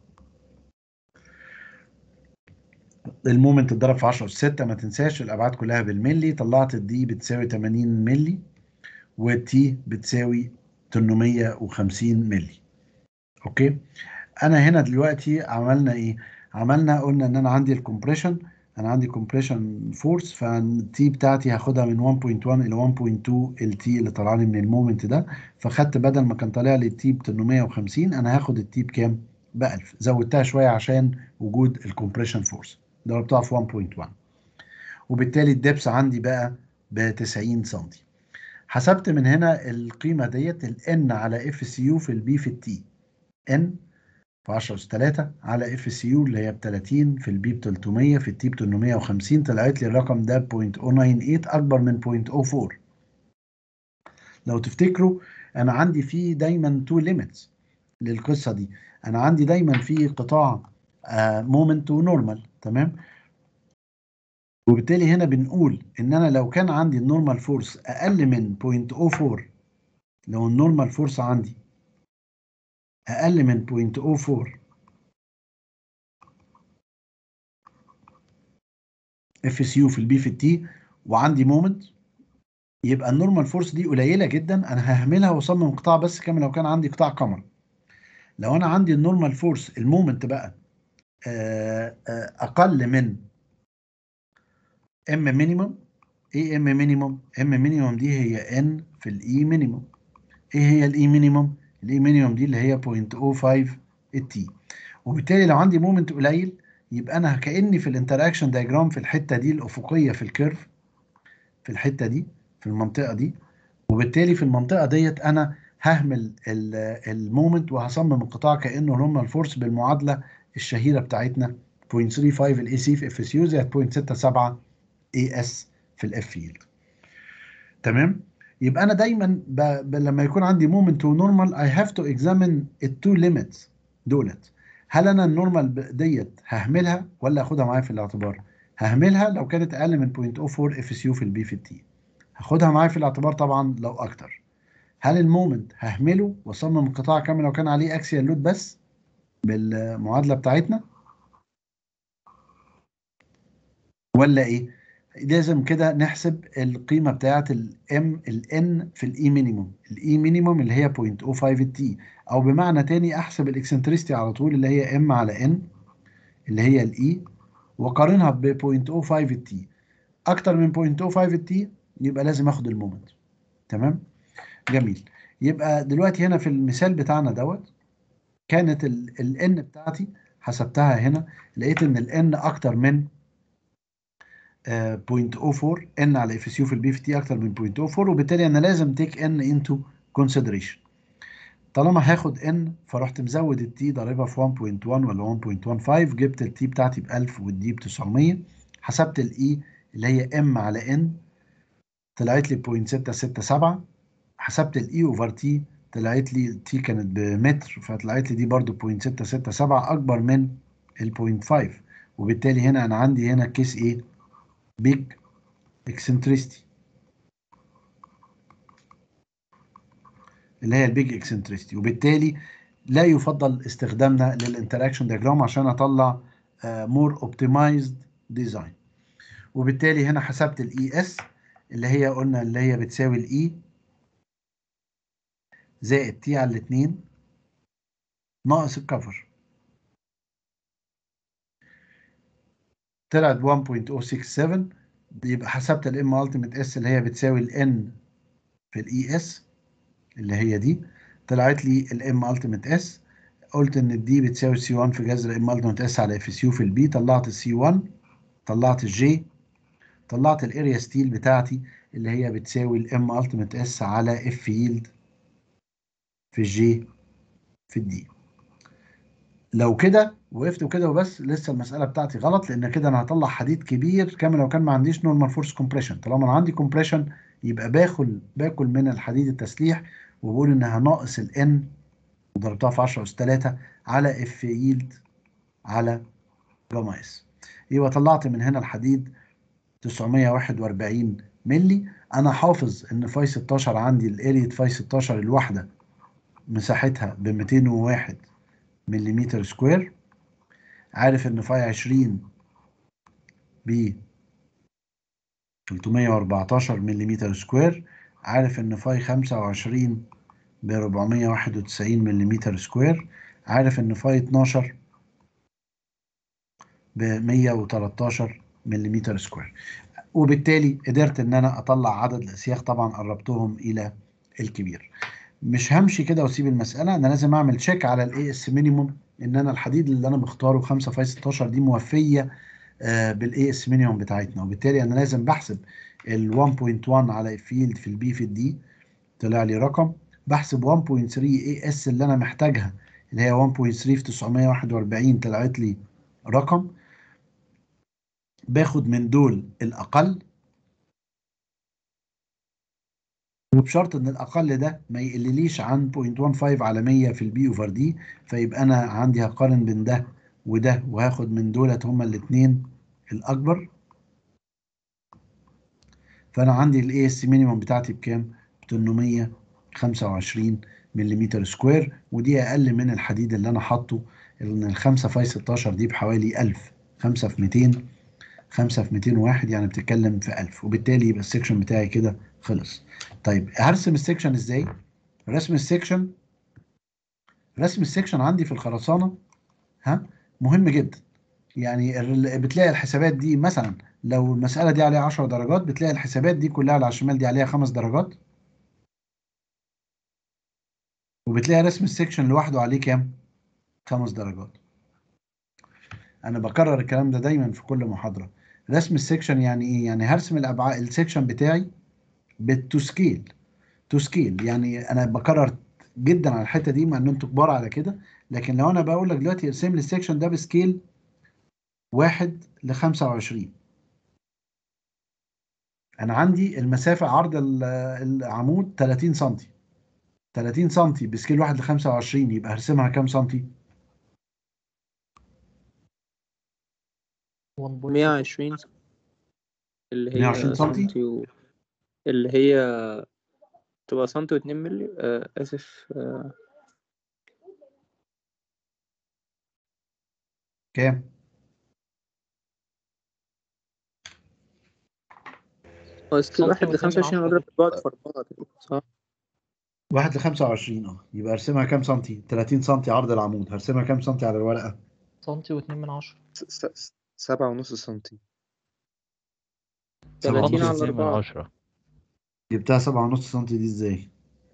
المومنت اتضرب في 10 اس 6 ما تنساش الابعاد كلها بالملي طلعت الدي بتساوي 80 ملي والتي بتساوي 850 ملي اوكي انا هنا دلوقتي عملنا ايه عملنا قلنا ان انا عندي الكومبريشن انا عندي كومبريشن فورس فالتي بتاعتي هاخدها من 1.1 الى 1.2 التي اللي طالعه لي من المومنت ده فخدت بدل ما كان طالع لي التي ب 850 انا هاخد التي بكام ب 1000 زودتها شويه عشان وجود الكومبريشن فورس ضربتها في 1.1 وبالتالي الدبس عندي بقى ب 90 سم حسبت من هنا القيمه ديت ال n على اف سي يو في البي في التي ان في 10 اس 3 على اف سي يو اللي هي ب 30 في البي ب 300 في التي ب 850 طلعت لي الرقم ده 0.098 اكبر من 0.04 لو تفتكروا انا عندي فيه دايما تو ليميتس للقصه دي انا عندي دايما في قطاع مومنت ونورمال تمام وبالتالي هنا بنقول ان انا لو كان عندي النورمال فورس اقل من 0.04 لو النورمال فورس عندي اقل من 0.04 اف اس يو في البي في التي وعندي مومنت يبقى النورمال فورس دي قليله جدا انا ههملها واصمم قطاع بس كامل لو كان عندي قطاع كاميرا لو انا عندي النورمال فورس المومنت بقى آه، آه، اقل من ام مينيمم ايه ام مينيمم ام مينيمم دي هي ان في الاي مينيمم ايه هي الاي مينيمم الاي مينيمم دي اللي هي 0.05 التي وبالتالي لو عندي مومنت قليل يبقى انا كاني في الانتراكشن دايجرام في الحته دي الافقيه في الكيرف في الحته دي في المنطقه دي وبالتالي في المنطقه ديت انا ههمل المومنت وهصمم القطاع كانه نورمال فورس بالمعادله الشهيره بتاعتنا 0.35 الاي سي في اف اس يو زائد 0.67 اي اس في الاف فيلد تمام يبقى انا دايما ب... ب... لما يكون عندي مومنت ونورمال اي هاف تو اكزامين التو ليميتس دولت هل انا النورمال ديت ههملها ولا اخدها معايا في الاعتبار ههملها لو كانت اقل من 0.04 اف اس يو في البي في التي هاخدها معايا في الاعتبار طبعا لو اكتر هل المومنت ههمله واصمم القطاع كامل لو كان عليه اكسيال لود بس بالمعادله بتاعتنا ولا ايه لازم كده نحسب القيمه بتاعه الام الان في الاي مينيموم الاي مينيموم اللي هي 0.05 التي او بمعنى تاني احسب الاكسنتريستي على طول اللي هي ام على ان اللي هي الاي واقارنها ب 0.05 التي اكتر من 0.05 التي يبقى لازم اخد المومنت تمام جميل يبقى دلوقتي هنا في المثال بتاعنا دوت كانت الان بتاعتي حسبتها هنا لقيت ان الان اكتر من آه، 0.04 ان على اف اس يو في البي في تي اكتر من 0.04 وبالتالي انا لازم تيك ان انتو كونسيدريشن طالما هاخد ان فرحت مزود التي ضاربها في 1.1 ولا 1.15 جبت التي بتاعتي ب 1000 والدي ب 900 حسبت الاي اللي هي ام على ان طلعت لي 0.667 حسبت الاي اوفر تي طلعت لي تي كانت بمتر فطلعت لي دي برضو 0.667 اكبر من ال 0.5 وبالتالي هنا انا عندي هنا كيس ايه بيج اكسنتريستي اللي هي البيج اكسنتريستي وبالتالي لا يفضل استخدامنا للانتراكشن دياجرام عشان اطلع مور اوبتمايزد ديزاين وبالتالي هنا حسبت الاي اس اللي هي قلنا اللي هي بتساوي الاي زائد تي على الاثنين ناقص الكفر طلعت 1.067 يبقى حسبت الام التيميت اس اللي هي بتساوي الان في الاي اس اللي هي دي طلعت لي الام التيميت اس قلت ان الدي بتساوي سي 1 في جذر ام التيميت اس على اف اس يو في البي طلعت السي 1 طلعت الجي طلعت الاريا ستيل بتاعتي اللي هي بتساوي الام التيميت اس على اف يلد في الجي في الدي لو كده وقفت وكده وبس لسه المساله بتاعتي غلط لان كده انا هطلع حديد كبير كامل لو كان ما عنديش نورمال فورس كومبريشن طالما انا عندي كومبريشن يبقى باكل باكل من الحديد التسليح وبقول انها ناقص الان وضربتها في 10 اس 3 على اف يلد على جاما اس يبقى طلعت من هنا الحديد 941 ملي انا حافظ ان فاي 16 عندي الاريا فاي 16 الواحده مساحتها ب 201 مليمتر سكوير عارف ان فاي 20 ب 314 مليمتر سكوير عارف ان فاي 25 ب 491 مليمتر سكوير عارف ان فاي 12 ب 113 مليمتر سكوير وبالتالي قدرت ان انا اطلع عدد الاسياخ طبعا قربتهم الى الكبير مش همشي كده واسيب المساله انا لازم اعمل تشيك على الاي اس مينيموم ان انا الحديد اللي انا مختاره 5 فاي 16 دي موفيه آه بالاي اس مينيموم بتاعتنا وبالتالي انا لازم بحسب ال 1.1 على الفيلد في البي في الدي طلع لي رقم بحسب 1.3 اي اس اللي انا محتاجها اللي هي 1.3 في 941 طلعت لي رقم باخد من دول الأقل وبشرط ان الاقل ده ما يقلليش عن 0.15 على 100 في البي اوفر دي فيبقى انا عندي هقارن بين ده وده وهاخد من دولت هما الاثنين الاكبر فانا عندي الاي اس مينيمم بتاعتي بكام 825 ملم سكوير ودي اقل من الحديد اللي انا حاطه ان الخمسة فاي 16 دي بحوالي 1000 5 في 200 5 في 201 يعني بتتكلم في 1000 وبالتالي يبقى السكشن بتاعي كده خلص طيب هرسم السكشن ازاي رسم السكشن رسم السكشن عندي في الخرسانه ها مهم جدا يعني ال- بتلاقي الحسابات دي مثلا لو المساله دي عليها 10 درجات بتلاقي الحسابات دي كلها على الشمال دي عليها خمس درجات وبتلاقي رسم السكشن لوحده عليه كام خمس درجات انا بكرر الكلام ده دايما في كل محاضره رسم السكشن يعني ايه يعني هرسم الابعاد السكشن بتاعي بالتو سكيل تو سكيل يعني انا بكرر جدا على الحته دي مع ان انتوا كبار على كده لكن لو انا بقول لك دلوقتي ارسم لي السكشن ده بسكيل واحد ل 25 انا عندي المسافه عرض ال- العمود 30 سم 30 سم بسكيل واحد ل 25 يبقى هرسمها كام سنتي؟ 120 اللي هي 120 سنتي؟ سنتي و... اللي هي تبقى سنتي واتنين ملي آه آسف آه كام؟ هو سكيل سنتي واحد واتنين لخمسة وعشرين من مضروب في بعض في أربعة كده، صح؟ واحد ل 25 اه يبقى ارسمها كام سنتي؟ 30 سنتي عرض العمود هرسمها كام سنتي على الورقه؟ سنتي واتنين من عشرة س- س- سبعة ونص سنتي سبعة تلاتين ونص على اتنين من أربعة عشرة جبتها سبعة ونص سنتي دي ازاي؟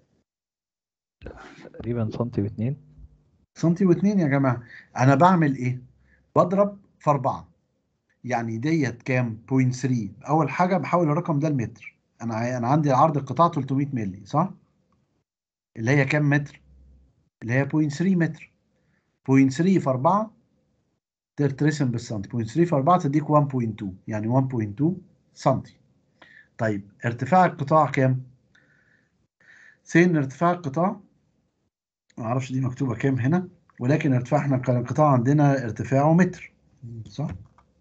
تقريبا سنتي باتنين سنتي واتنين يا جماعة أنا بعمل إيه؟ بضرب في أربعة يعني ديت كام؟ 0.3 أول حاجة بحول الرقم ده لمتر أنا عاي- أنا عندي عرض القطاع 300 مللي صح؟ اللي هي كام متر؟ اللي هي 0.3 متر 0.3 في 4 ترسم بالسنتي 0.3 في 4 تديك 1.2 يعني 1.2 سنتي طيب ارتفاع القطاع كام؟ سين ارتفاع القطاع معرفش دي مكتوبة كام هنا ولكن ارتفاع احنا كان القطاع عندنا ارتفاعه متر صح؟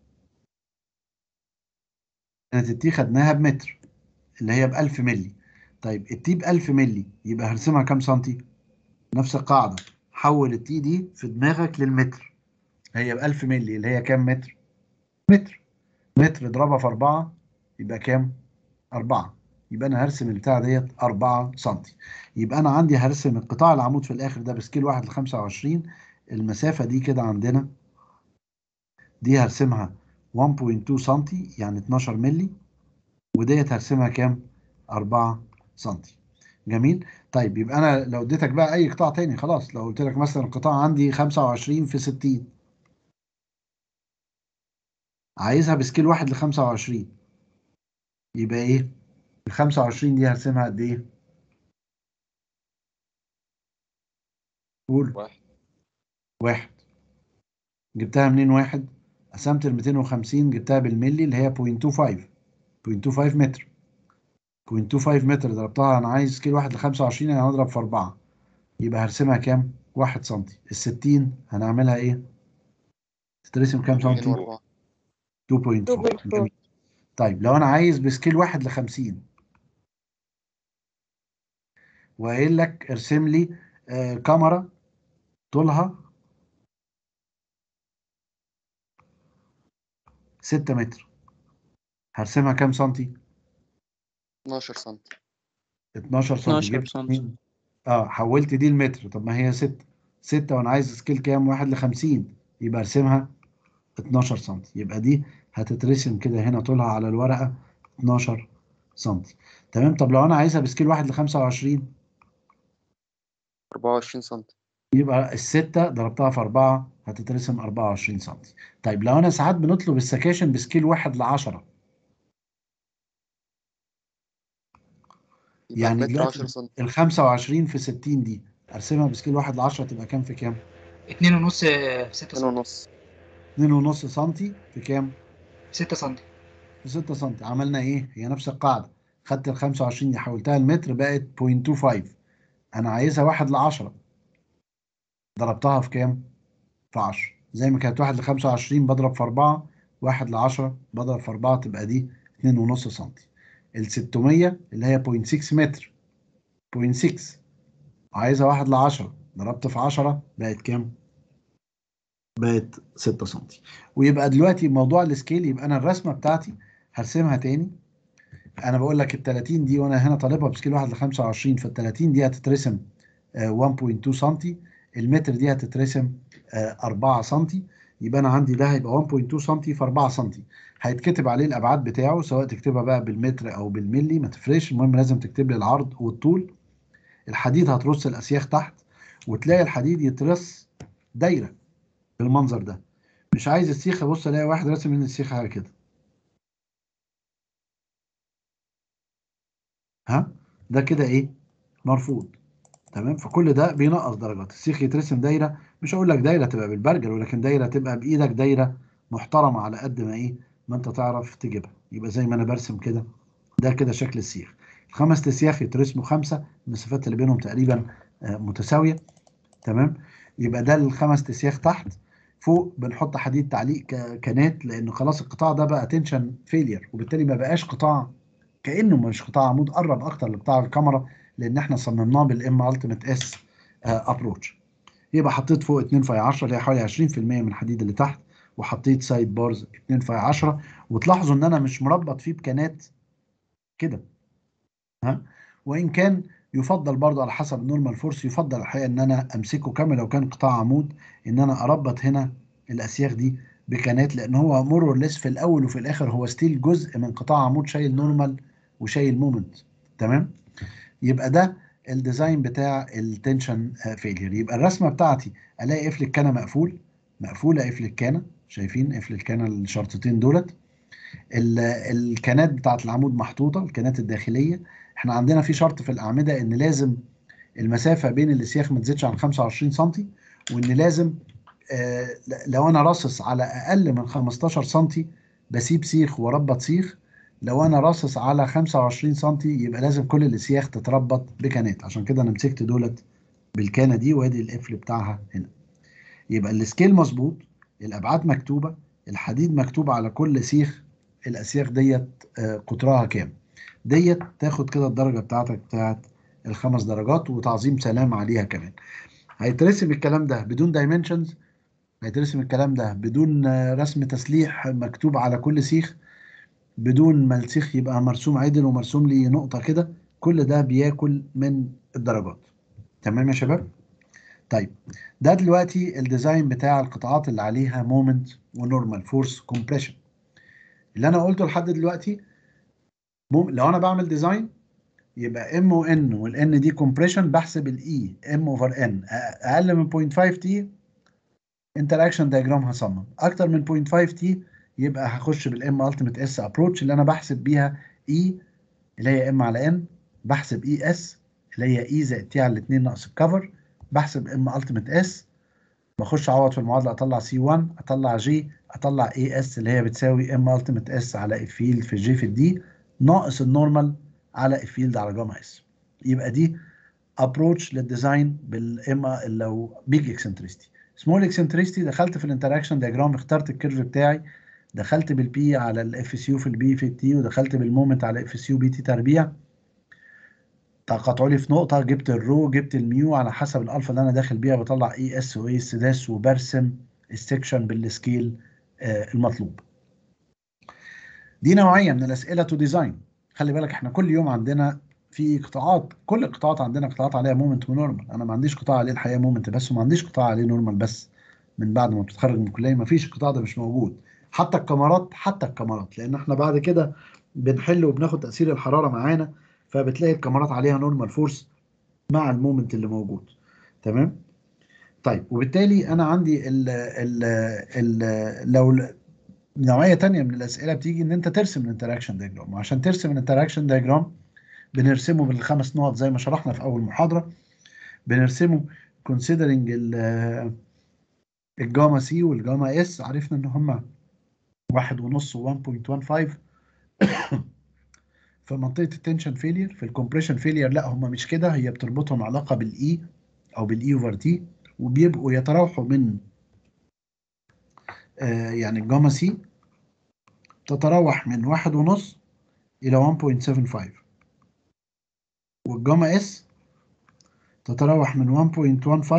كانت التي خدناها بمتر اللي هي ب 1000 مللي طيب التي ب 1000 مللي يبقى هرسمها كام سنتي؟ نفس القاعدة حول التي دي في دماغك للمتر هي ب 1000 مللي اللي هي كام متر؟ متر متر اضربها في 4 يبقى كام؟ 4 يبقى انا هرسم البتاع ديت 4 سم يبقى انا عندي هرسم القطاع العمود في الاخر ده بسكيل 1 ل 25 المسافه دي كده عندنا دي هرسمها 1.2 سم يعني 12 مللي وديت هرسمها كام 4 سم جميل طيب يبقى انا لو اديتك بقى اي قطاع تاني خلاص لو قلت لك مثلا القطاع عندي 25 في 60 عايزها بسكيل 1 ل 25 يبقى ايه ال 25 دي هرسمها قد ايه قول واحد واحد جبتها منين واحد قسمت ال 250 جبتها بالملي اللي هي 0.25 0.25 متر 0.25 متر ضربتها انا عايز كيلو واحد ل 25 يعني هضرب في 4 يبقى هرسمها كام 1 سم ال 60 هنعملها ايه تترسم كام اتنين سنتي وأربعة 2.4 جميل طيب لو انا عايز بسكيل واحد ل 50 وقايل لك ارسم لي آه كاميرا طولها 6 متر هرسمها كام سنتي 12 سنتي 12 سنتي 12 جبت سنتي. منين؟ اه حولت دي المتر طب ما هي 6 6 وانا عايز سكيل كام 1 ل 50 يبقى ارسمها 12 سنتي يبقى دي هتترسم كده هنا طولها على الورقة 12 سنتي تمام طب لو انا عايزها بسكيل 1 ل 25 24 سنتي يبقى الستة ضربتها في أربعة هتترسم 24 سم طيب لو أنا ساعات بنطلب السكاشن بسكيل واحد لعشرة يبقى يعني المتر دلوقتي 10 سنتي ال 25 في 60 دي ارسمها بسكيل 1 ل 10 تبقى كام في كام اتنين ونص في ستة اتنين سم ونص 2.5 سنتي في كام ستة سم في 6 سم عملنا ايه هي نفس القاعده خدت ال 25 دي حولتها لمتر بقت 0.25 انا عايزها 1 ل 10 ضربتها في كام في 10 زي ما كانت 1 ل 25 بضرب في 4 1 ل 10 بضرب في 4 تبقى دي 2.5 سم ال 600 اللي هي 0.6 متر 0.6 عايزها 1 ل 10 ضربت في 10 بقت كام بقت 6 سم ويبقى دلوقتي موضوع السكيل يبقى انا الرسمه بتاعتي هرسمها تاني انا بقول لك ال 30 دي وانا هنا طالبها بسكيل 1 ل 25 فال 30 دي هتترسم آه، 1.2 سم المتر دي هتترسم آه، 4 سم يبقى انا عندي ده هيبقى 1.2 سم في 4 سم هيتكتب عليه الابعاد بتاعه سواء تكتبها بقى بالمتر او بالملي ما تفرقش المهم لازم تكتب لي العرض والطول الحديد هترص الاسياخ تحت وتلاقي الحديد يترص دايره بالمنظر ده مش عايز السيخ ابص الاقي واحد راسم من السيخ حاجه كده ها ده كده ايه مرفوض تمام فكل ده بينقص درجات السيخ يترسم دايره مش هقول لك دايره تبقى بالبرجل ولكن دايره تبقى بايدك دايره محترمه على قد ما ايه ما انت تعرف تجيبها يبقى زي ما انا برسم كده ده كده شكل السيخ الخمس اسياخ يترسموا خمسه المسافات اللي بينهم تقريبا آه، متساويه تمام يبقى ده الخمس اسياخ تحت فوق بنحط حديد تعليق ك- كنات لانه خلاص القطاع ده بقى تنشن فيلير وبالتالي ما بقاش قطاع كانه مش قطاع عمود قرب اكتر لقطاع الكاميرا لان احنا صممناه بالام التيميت اس ابروتش يبقى حطيت فوق 2 في 10 اللي هي حوالي 20% من الحديد اللي تحت وحطيت سايد بارز 2 في 10 وتلاحظوا ان انا مش مربط فيه بكنات كده ها وان كان يفضل برضو على حسب النورمال فورس يفضل الحقيقه ان انا امسكه كامل لو كان قطاع عمود ان انا اربط هنا الاسياخ دي بكنات لان هو مور ليس في الاول وفي الاخر هو ستيل جزء من قطاع عمود شايل نورمال وشايل مومنت تمام يبقى ده الديزاين بتاع التنشن فيلير يبقى الرسمه بتاعتي الاقي قفل الكانه مقفول مقفوله قفل الكانه شايفين قفل الكانه الشرطتين دولت ال- الكانات بتاعت العمود محطوطه الكانات الداخليه احنا عندنا في شرط في الاعمده ان لازم المسافه بين الاسياخ ما تزيدش عن 25 سم وان لازم آه، لو انا راصص على اقل من 15 سم بسيب سيخ واربط سيخ لو انا راصص على 25 سم يبقى لازم كل الاسياخ تتربط بكانات عشان كده انا مسكت دولت بالكانه دي وادي القفل بتاعها هنا يبقى السكيل مظبوط الابعاد مكتوبه الحديد مكتوب على كل سيخ الاسياخ ديت آه، قطرها كام ديت تاخد كده الدرجه بتاعتك بتاعت الخمس درجات وتعظيم سلام عليها كمان هيترسم الكلام ده بدون دايمنشنز هيترسم الكلام ده بدون آه، رسم تسليح مكتوب على كل سيخ بدون ما السيخ يبقى مرسوم عدل ومرسوم لي نقطة كده كل ده بياكل من الدرجات تمام يا شباب طيب ده دلوقتي الديزاين بتاع القطاعات اللي عليها مومنت ونورمال فورس كومبريشن اللي انا قلته لحد دلوقتي مم... لو انا بعمل ديزاين يبقى ام وان والان دي كومبريشن بحسب الاي ام اوفر ان اقل من 0.5 تي انتراكشن دايجرام هصمم اكتر من 0.5 تي يبقى هخش بالام التيميت اس ابروتش اللي انا بحسب بيها اي اللي هي ام على ان بحسب اي اس اللي هي اي زائد تي على الاثنين ناقص الكفر بحسب ام التيميت اس بخش اعوض في المعادله اطلع سي 1 اطلع جي اطلع اي اس اللي هي بتساوي ام التيميت اس على اف فيلد في جي في الدي ناقص النورمال على اف فيلد على جاما اس يبقى دي ابروتش للديزاين بالام لو بيج اكسنتريستي سمول اكسنتريستي دخلت في الانتراكشن دياجرام اخترت الكيرف بتاعي دخلت بالبي على الاف اس يو في البي في التي ودخلت بالمومنت على اف اس يو بي تي تربيع تقاطعوا لي في نقطة جبت الرو جبت الميو على حسب الالفا اللي انا داخل بيها بطلع اي اس واي اس داس وبرسم السكشن بالسكيل آه المطلوب. دي نوعية من الاسئلة تو ديزاين خلي بالك احنا كل يوم عندنا في قطاعات كل القطاعات عندنا قطاعات عليها مومنت ونورمال انا ما عنديش قطاع عليه الحقيقة مومنت بس وما عنديش قطاع عليه نورمال بس من بعد ما بتتخرج من الكلية ما فيش القطاع ده مش موجود حتى الكاميرات حتى الكاميرات لان احنا بعد كده بنحل وبناخد تاثير الحراره معانا فبتلاقي الكاميرات عليها نورمال فورس مع المومنت اللي موجود تمام طيب وبالتالي انا عندي ال ال ال لو نوعيه تانية من الاسئله بتيجي ان انت ترسم الانتراكشن دايجرام وعشان ترسم الانتراكشن دايجرام بنرسمه بالخمس نقط زي ما شرحنا في اول محاضره بنرسمه considering ال- الجاما سي والجاما اس عرفنا ان هما واحد ونص و 1.15 في منطقة التنشن فيلير في الكومبريشن فيلير لا هما مش كده هي بتربطهم علاقة بالاي او بالاي اوفر تي وبيبقوا يتراوحوا من آه يعني الجاما سي تتراوح من واحد ونص إلى 1.75 والجاما اس تتراوح من 1.15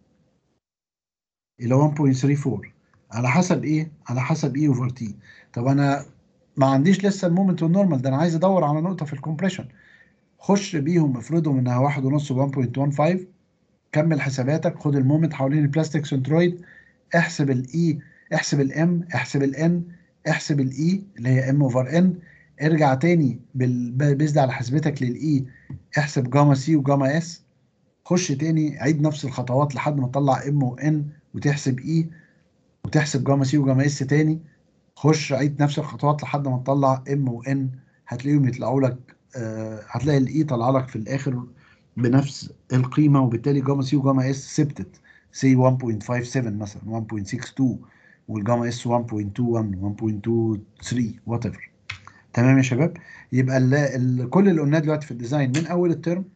إلى 1.34 على حسب إيه؟ على حسب إيه أوفر تي طب أنا ما عنديش لسه المومنت والنورمال ده أنا عايز أدور على نقطة في الكومبريشن خش بيهم افرضهم إنها واحد ونص و 1.15 كمل حساباتك خد المومنت حوالين البلاستيك سنترويد احسب الاي احسب الام احسب الان احسب الاي اللي هي ام اوفر ان ارجع تاني بيزد على حسبتك للاي احسب جاما سي وجاما اس خش تاني عيد نفس الخطوات لحد ما تطلع ام وان وتحسب اي وتحسب جاما سي وجاما اس تاني خش عيد نفس الخطوات لحد ما تطلع ام وان هتلاقيهم يطلعوا لك آه هتلاقي الاي طلع لك في الاخر بنفس القيمه وبالتالي جاما سي وجاما اس ثبتت سي 1.57 مثلا 1.62 والجاما اس 1.21 1.23 وات ايفر تمام يا شباب يبقى ال ال كل اللي قلناه دلوقتي في الديزاين من اول الترم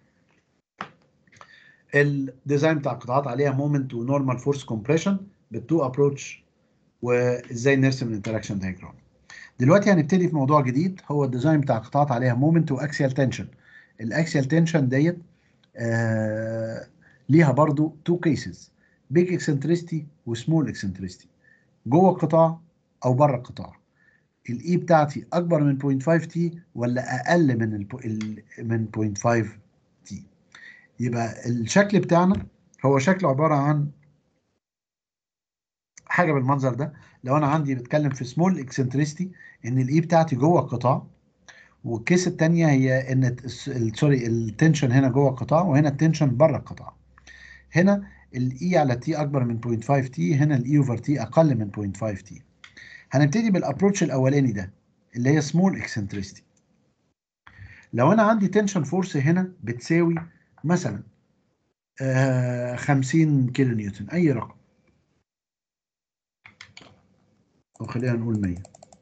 الديزاين بتاع القطاعات عليها مومنت ونورمال فورس كومبريشن بالتو ابروتش وازاي نرسم الانتراكشن دايجرام دلوقتي هنبتدي في موضوع جديد هو الديزاين بتاع قطاعات عليها مومنت واكسيال تنشن الاكسيال تنشن ديت آه ليها برضو تو كيسز بيج اكسنتريستي وسمول اكسنتريستي جوه القطاع او بره القطاع الاي بتاعتي اكبر من 0.5 تي ولا اقل من ال ال من 0.5 تي يبقى الشكل بتاعنا هو شكل عباره عن حاجه بالمنظر ده لو انا عندي بتكلم في سمول اكسنتريستي ان الاي بتاعتي جوه القطاع والكيس الثانيه هي ان سوري التنشن هنا جوه القطاع وهنا التنشن بره القطاع هنا الاي على تي اكبر من 0.5 تي هنا الاي اوفر تي اقل من 0.5 تي هنبتدي بالابروتش الاولاني ده اللي هي سمول اكسنتريستي لو انا عندي تنشن فورس هنا بتساوي مثلا آه 50 كيلو نيوتن اي رقم او خلينا نقول 100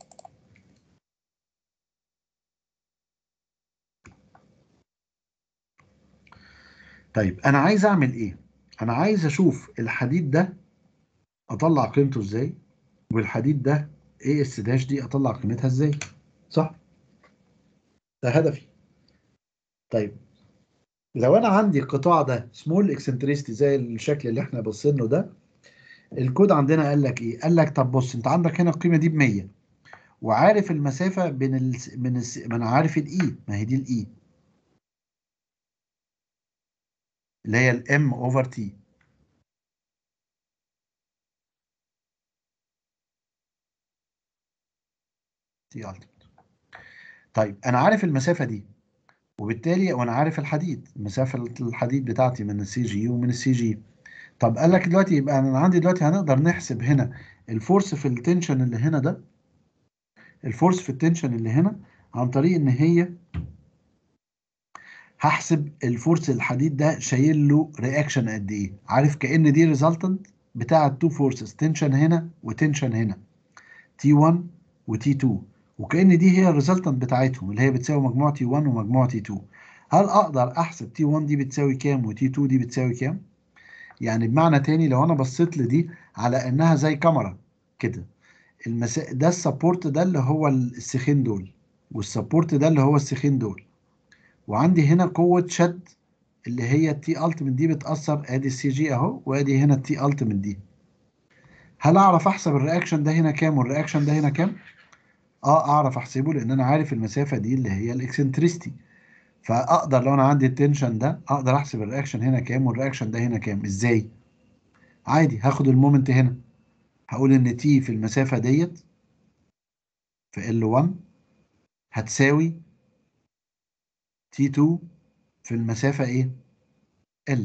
طيب انا عايز اعمل ايه انا عايز اشوف الحديد ده اطلع قيمته ازاي والحديد ده ايه اس داش دي اطلع قيمتها ازاي صح ده هدفي طيب لو انا عندي القطاع ده سمول اكسنتريستي زي الشكل اللي احنا باصين له ده الكود عندنا قال لك ايه قال لك طب بص انت عندك هنا القيمه دي ب 100 وعارف المسافه بين ال... من الس... ما انا عارف الاي ما هي دي الاي اللي هي الام اوفر تي تي التيمت طيب انا عارف المسافه دي وبالتالي وانا عارف الحديد مسافه الحديد بتاعتي من السي جي ومن السي جي طب قال لك دلوقتي يبقى انا عندي دلوقتي هنقدر نحسب هنا الفورس في التنشن اللي هنا ده الفورس في التنشن اللي هنا عن طريق ان هي هحسب الفورس الحديد ده شايل له رياكشن قد ايه عارف كأن دي ريزلتنت بتاع التو فورسز تنشن هنا وتنشن هنا تي 1 وتي 2 وكأن دي هي الريزلتنت بتاعتهم اللي هي بتساوي مجموع تي 1 ومجموع تي 2 هل اقدر احسب تي 1 دي بتساوي كام وتي 2 دي بتساوي كام يعني بمعنى تاني لو انا بصيت لدي على انها زي كاميرا كده المسا... ده السبورت ده اللي هو السيخين دول والسبورت ده اللي هو السيخين دول وعندي هنا قوة شد اللي هي التي التيمت دي بتأثر ادي السي جي اهو وادي هنا التي التيمت دي هل اعرف احسب الرياكشن ده هنا كام والرياكشن ده هنا كام؟ اه اعرف احسبه لان انا عارف المسافة دي اللي هي الاكسنتريستي فاقدر لو انا عندي التنشن ده اقدر احسب الرياكشن هنا كام والرياكشن ده هنا كام ازاي؟ عادي هاخد المومنت هنا هقول ان تي في المسافة ديت في L1 هتساوي T2 في المسافة ايه؟ L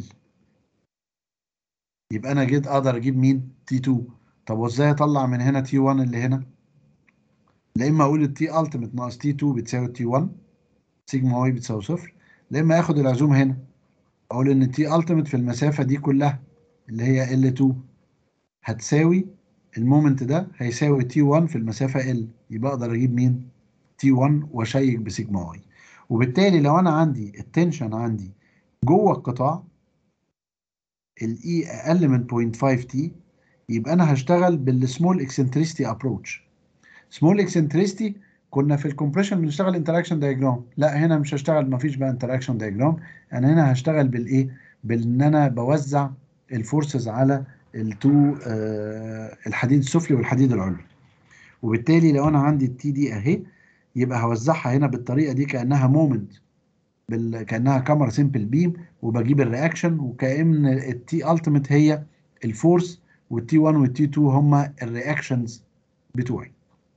يبقى انا جيت اقدر اجيب مين؟ T2 طب وازاي اطلع من هنا T1 اللي هنا؟ لا اما اقول ال T ultimate ناقص T2 بتساوي T1 سيجما واي بتساوي صفر لا اما اخد العزوم هنا اقول ان تي التيميت في المسافه دي كلها اللي هي L2 هتساوي المومنت ده هيساوي تي 1 في المسافه L يبقى اقدر اجيب مين تي 1 واشيك بسيجما واي وبالتالي لو انا عندي التنشن عندي جوه القطاع الاي اقل من 0.5 تي يبقى انا هشتغل بالسمول اكسنتريستي ابروتش سمول اكسنتريستي كنا في الكومبريشن بنشتغل انتراكشن دايجرام لا هنا مش هشتغل مفيش بقى انتراكشن دايجرام انا هنا هشتغل بالايه بان انا بوزع الفورسز على التو آه الحديد السفلي والحديد العلوي وبالتالي لو انا عندي التي دي اهي يبقى هوزعها هنا بالطريقه دي كانها مومنت بال... كانها كاميرا سيمبل بيم وبجيب الرياكشن وكأن التي التيميت هي الفورس والتي 1 والتي 2 هما الرياكشنز بتوعي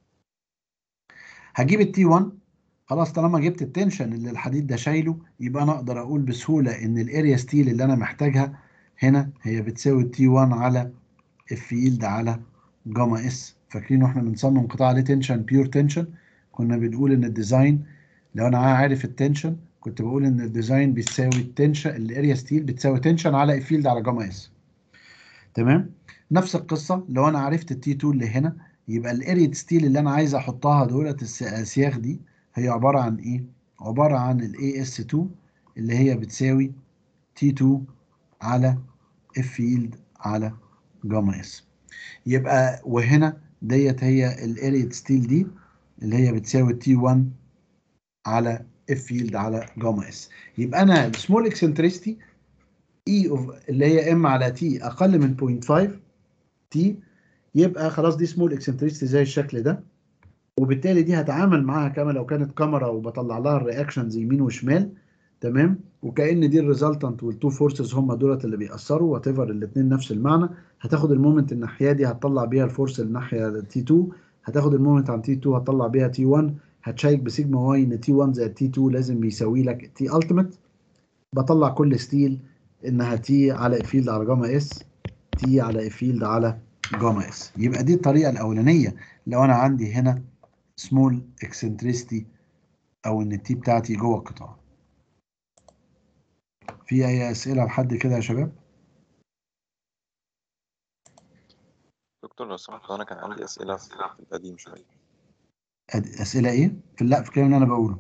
هجيب التي 1 خلاص طالما جبت التنشن اللي الحديد ده شايله يبقى انا اقدر اقول بسهوله ان الاريا ستيل اللي انا محتاجها هنا هي بتساوي التي 1 على الفيلد على جاما اس فاكرين واحنا بنصمم قطاع عليه تنشن بيور تنشن كنا بنقول ان الديزاين لو انا عارف التنشن كنت بقول ان الديزاين بيساوي التنشن الاريا ستيل بتساوي تنشن على الفيلد على جاما اس تمام نفس القصه لو انا عرفت التي 2 اللي هنا يبقى الاريا ستيل اللي انا عايز احطها دولت الاسياخ دي هي عباره عن ايه عباره عن الاي اس 2 اللي هي بتساوي تي 2 على اف فيلد على جاما اس يبقى وهنا ديت هي الاريا ستيل دي اللي هي بتساوي تي 1 على اف فيلد على جاما اس يبقى انا السمول اكسنتريستي اي اوف اللي هي ام على تي اقل من 0.5 تي يبقى خلاص دي سمول اكسنتريستي زي الشكل ده وبالتالي دي هتعامل معاها كما لو كانت كاميرا وبطلع لها الرياكشنز يمين وشمال تمام وكأن دي الريزلتنت والتو فورسز هم دولت اللي بيأثروا وات ايفر الاثنين نفس المعنى هتاخد المومنت الناحيه دي هتطلع بيها الفورس الناحيه تي 2 هتاخد المومنت عن تي 2 هتطلع بيها تي 1 هتشيك بسيجما واي ان تي 1 زائد تي 2 لازم بيساوي لك تي التيميت بطلع كل ستيل انها تي على فيلد على جاما اس تي على فيلد على جاما اس يبقى دي الطريقه الاولانيه لو انا عندي هنا سمول اكسنتريستي او ان التي بتاعتي جوه القطاع في اي اسئله لحد كده يا شباب دكتور لو سمحت انا كان عندي اسئله في القديم شويه أد- اسئله ايه في لا في الكلام اللي انا بقوله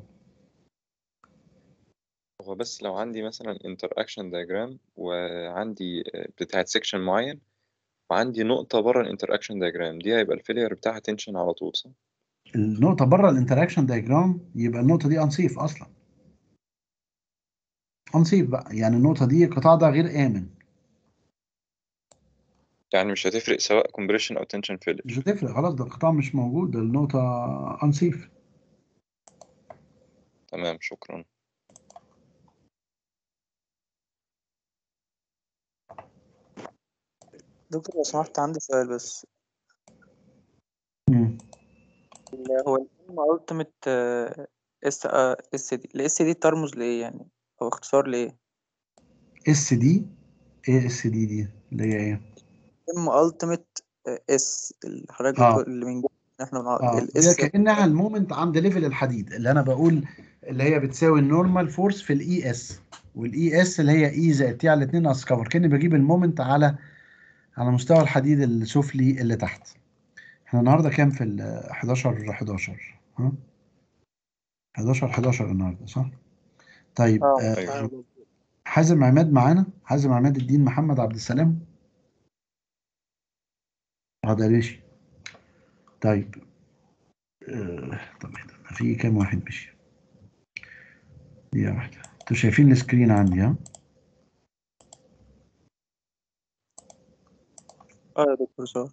هو بس لو عندي مثلا interaction diagram وعندي بتاعت section معين وعندي نقطة بره الانتراكشن diagram دي هيبقى الفيلير بتاعها تنشن على طول صح؟ النقطه بره الانتراكشن دايجرام يبقى النقطه دي انصيف اصلا انصيف بقى يعني النقطه دي القطاع ده غير امن يعني مش هتفرق سواء compression أو tension failure مش هتفرق خلاص ده القطاع مش موجود ده النقطه انصيف تمام شكرا دكتور لو سمحت عندي سؤال بس مم. ال- هو الام ultimate اس اس دي الاس دي ترمز لايه يعني او اختصار لايه اس دي ايه اس دي دي اللي هي ايه ام ultimate اس اللي حضرتك آه. بتقول اللي من جوه إن احنا بنقعد اه الاس هي كانها المومنت عند ليفل الحديد اللي انا بقول اللي هي بتساوي النورمال فورس في الاي اس والاي اس اللي هي اي زائد تي على 2 اس كفر كاني بجيب المومنت على على مستوى الحديد السفلي اللي تحت احنا النهارده كام في ال 11 11 ها 11 11 النهارده صح طيب اه آه أيوة. حازم عماد معانا حازم عماد الدين محمد عبد السلام اه ده ماشي طيب آه طب إيه ده؟ في كام واحد مشي دقيقة واحدة انتوا شايفين السكرين عندي ها اه يا دكتور صح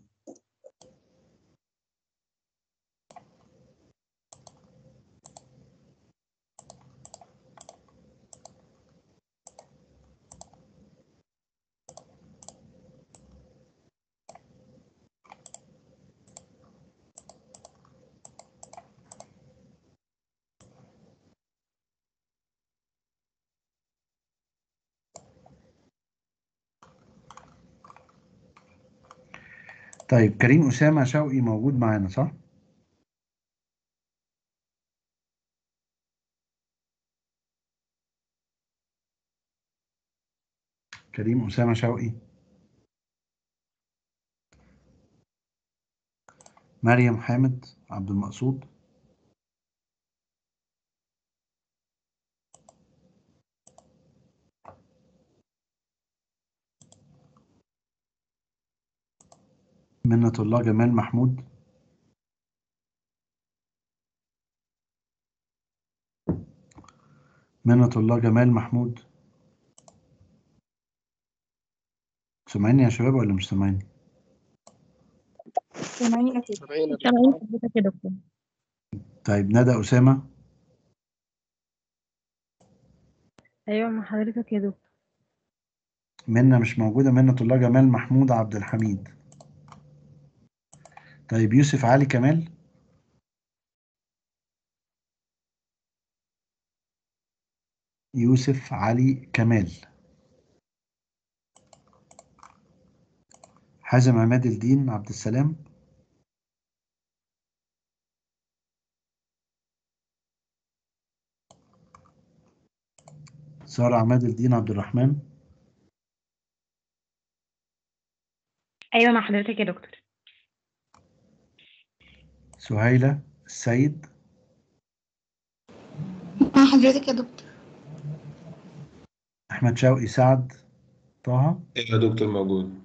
طيب كريم أسامة شوقي موجود معانا صح؟ كريم أسامة شوقي مريم حامد عبد المقصود منة الله جمال محمود منة الله جمال محمود سامعيني يا شباب ولا مش سامعيني؟ سامعيني أكيد سامعينك سامعيني حضرتك يا دكتور طيب ندى أسامة أيوة مع حضرتك يا دكتور منة مش موجودة منة الله جمال محمود عبد الحميد طيب يوسف علي كمال يوسف علي كمال حازم عماد الدين عبد السلام سارة عماد الدين عبد الرحمن أيوة مع حضرتك يا دكتور سهيلة السيد مع حضرتك يا دكتور أحمد شوقي سعد طه ايه يا دكتور موجود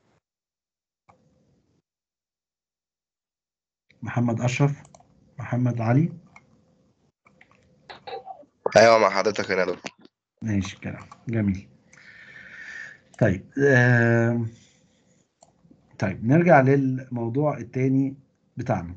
محمد أشرف محمد علي ايوه مع حضرتك هنا يا دكتور ماشي كلام جميل طيب آم، طيب نرجع للموضوع التاني بتاعنا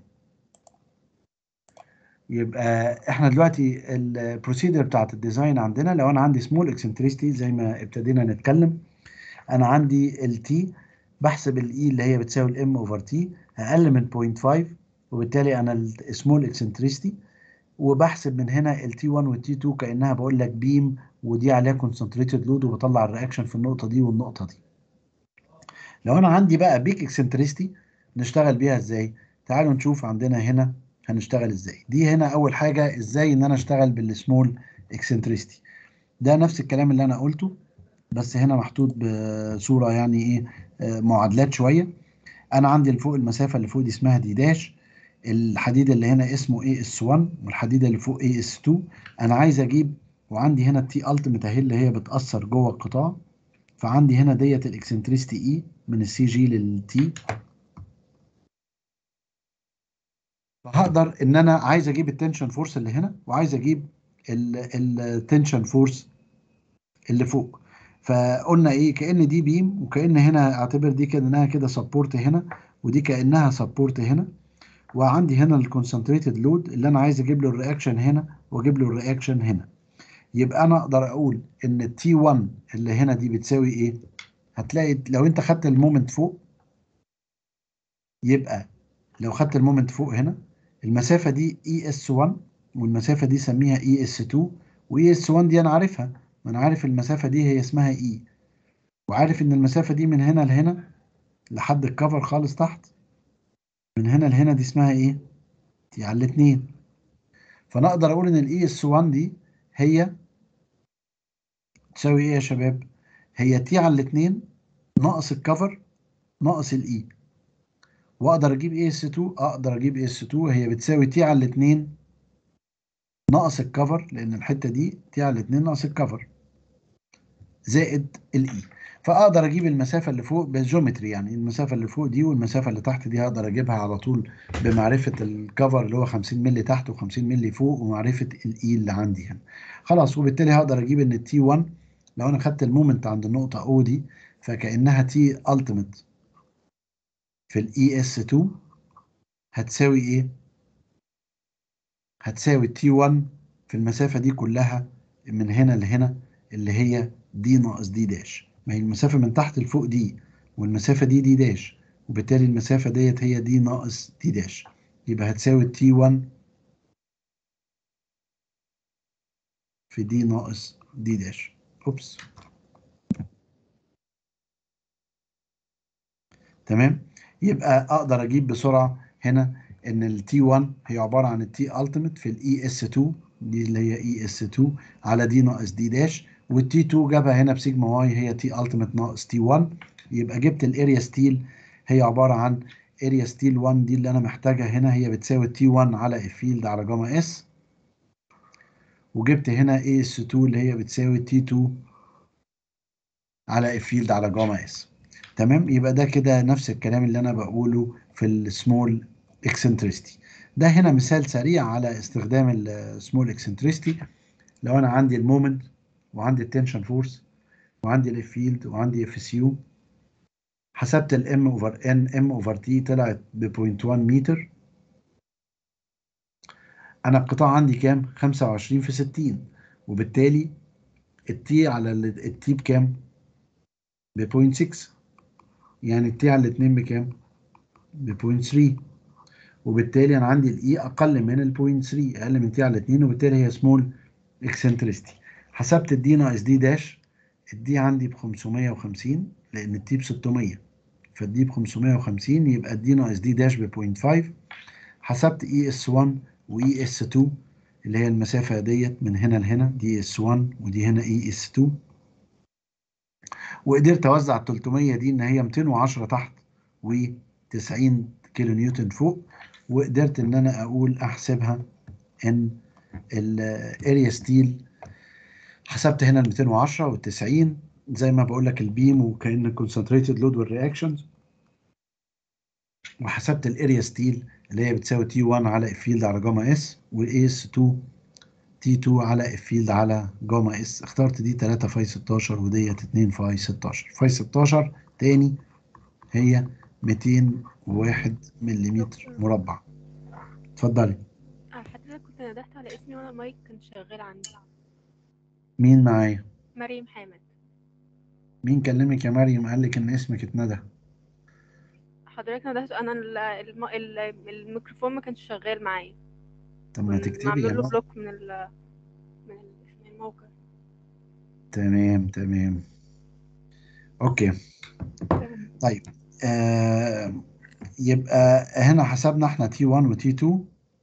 يبقى احنا دلوقتي البروسيدر بتاعت الديزاين عندنا لو انا عندي سمول اكسنتريستي زي ما ابتدينا نتكلم انا عندي التي بحسب الاي اللي هي بتساوي الام اوفر تي اقل من 0.5 وبالتالي انا السمول اكسنتريستي وبحسب من هنا التي 1 والتي 2 كانها بقول لك بيم ودي عليها كونسنتريتد لود وبطلع الرياكشن في النقطه دي والنقطه دي لو انا عندي بقى بيك اكسنتريستي نشتغل بيها ازاي تعالوا نشوف عندنا هنا هنشتغل ازاي دي هنا اول حاجه ازاي ان انا اشتغل بالسمول اكسنتريستي ده نفس الكلام اللي انا قلته بس هنا محطوط بصوره يعني ايه آه، معادلات شويه انا عندي اللي فوق المسافه اللي فوق دي اسمها دي داش الحديد اللي هنا اسمه اي اس 1 والحديد اللي فوق اي اس 2 انا عايز اجيب وعندي هنا التي التيميت اهي اللي هي بتاثر جوه القطاع فعندي هنا ديت الاكسنتريستي اي من السي جي للتي فهقدر ان انا عايز اجيب التنشن فورس اللي هنا وعايز اجيب التنشن فورس اللي فوق فقلنا ايه كان دي بيم وكان هنا اعتبر دي كانها كده سبورت هنا ودي كانها سبورت هنا وعندي هنا الكونسنتريتد لود اللي انا عايز اجيب له الرياكشن هنا واجيب له الرياكشن هنا يبقى انا اقدر اقول ان التي 1 اللي هنا دي بتساوي ايه هتلاقي لو انت خدت المومنت فوق يبقى لو خدت المومنت فوق هنا المسافه دي اي اس 1 والمسافه دي سميها اي اس 2 واي اس 1 دي انا عارفها ما انا عارف المسافه دي هي اسمها اي وعارف ان المسافه دي من هنا لهنا لحد الكفر خالص تحت من هنا لهنا دي اسمها ايه دي على الاتنين فانا اقدر اقول ان الاي اس 1 دي هي تساوي ايه يا شباب هي تي على الاتنين ناقص الكفر ناقص الاي واقدر اجيب اي اس 2 اقدر اجيب اي اس 2 هي بتساوي تي على الاتنين ناقص الكفر لان الحته دي تي على الاتنين ناقص الكفر زائد الاي فاقدر اجيب المسافه اللي فوق بالجيومتري يعني المسافه اللي فوق دي والمسافه اللي تحت دي هقدر اجيبها على طول بمعرفه الكفر اللي هو 50 مللي تحت و50 مللي فوق ومعرفه الاي اللي عندي هنا خلاص وبالتالي هقدر اجيب ان التي 1 لو انا خدت المومنت عند النقطه او دي فكانها تي التيميت في الاي اس 2 هتساوي ايه هتساوي تي 1 في المسافه دي كلها من هنا لهنا اللي هي دي ناقص دي داش ما هي المسافة من تحت لفوق دي والمسافة دي دي داش وبالتالي المسافة ديت هي دي ناقص دي داش يبقى هتساوي تي 1 في دي ناقص دي داش اوبس تمام يبقى اقدر اجيب بسرعة هنا ان التي 1 هي عبارة عن التي التيميت في الاي اس 2 دي اللي هي اي اس 2 على دي ناقص دي داش والتي 2 جابها هنا بسيجما واي هي تي التيميت ناقص تي 1 يبقى جبت الاريا ستيل هي عباره عن اريا ستيل 1 دي اللي انا محتاجها هنا هي بتساوي تي 1 على اف فيلد على جاما اس وجبت هنا اي اس 2 اللي هي بتساوي تي 2 على اف فيلد على جاما اس تمام يبقى ده كده نفس الكلام اللي انا بقوله في السمول اكسنتريستي ده هنا مثال سريع على استخدام السمول اكسنتريستي لو انا عندي المومنت وعندي التنشن فورس وعندي الاف فيلد وعندي اف اس يو حسبت الام اوفر ان ام اوفر تي طلعت ب 0.1 متر انا القطاع عندي كام 25 في 60 وبالتالي التي على التي بكام ب 0.6 يعني التي على الاثنين بكام ب 0.3 وبالتالي انا عندي الاي اقل من ال 0.3 اقل من تي على 2 وبالتالي هي سمول اكسنتريستي حسبت الدي ناقص دي داش الدي عندي ب 550 لان التي ب 600 فالدي ب 550 يبقى الدي ناقص دي داش ب 0.5 حسبت اي اس 1 واي اس 2 اللي هي المسافه ديت من هنا لهنا دي اس 1 ودي هنا اي اس 2 وقدرت اوزع ال 300 دي ان هي 210 تحت و90 كيلو نيوتن فوق وقدرت ان انا اقول احسبها ان الاريا ستيل حسبت هنا ال 210 وال 90 زي ما بقول لك البيم وكان الكونسنتريتد لود والرياكشنز وحسبت الاريا ستيل اللي هي بتساوي تي 1 على اف فيلد على جاما اس والاي اس 2 تي 2 على اف فيلد على جاما اس اخترت دي 3 فاي 16 وديت 2 فاي 16 فاي 16 تاني هي 201 ملم مربع اتفضلي آه، حضرتك كنت ندهت على اسمي وانا المايك كان شغال عندي مين معايا مريم حامد مين كلمك يا مريم قال لك ان اسمك اتندى حضرتك ندهت انا ال- الم... ال- الميكروفون ما كانش شغال معايا طب ما كنت تكتبي يا معمول له مريم بلوك من ال من ال- من الموقع تمام تمام اوكي طيب آه يبقى هنا حسبنا احنا تي 1 وتي 2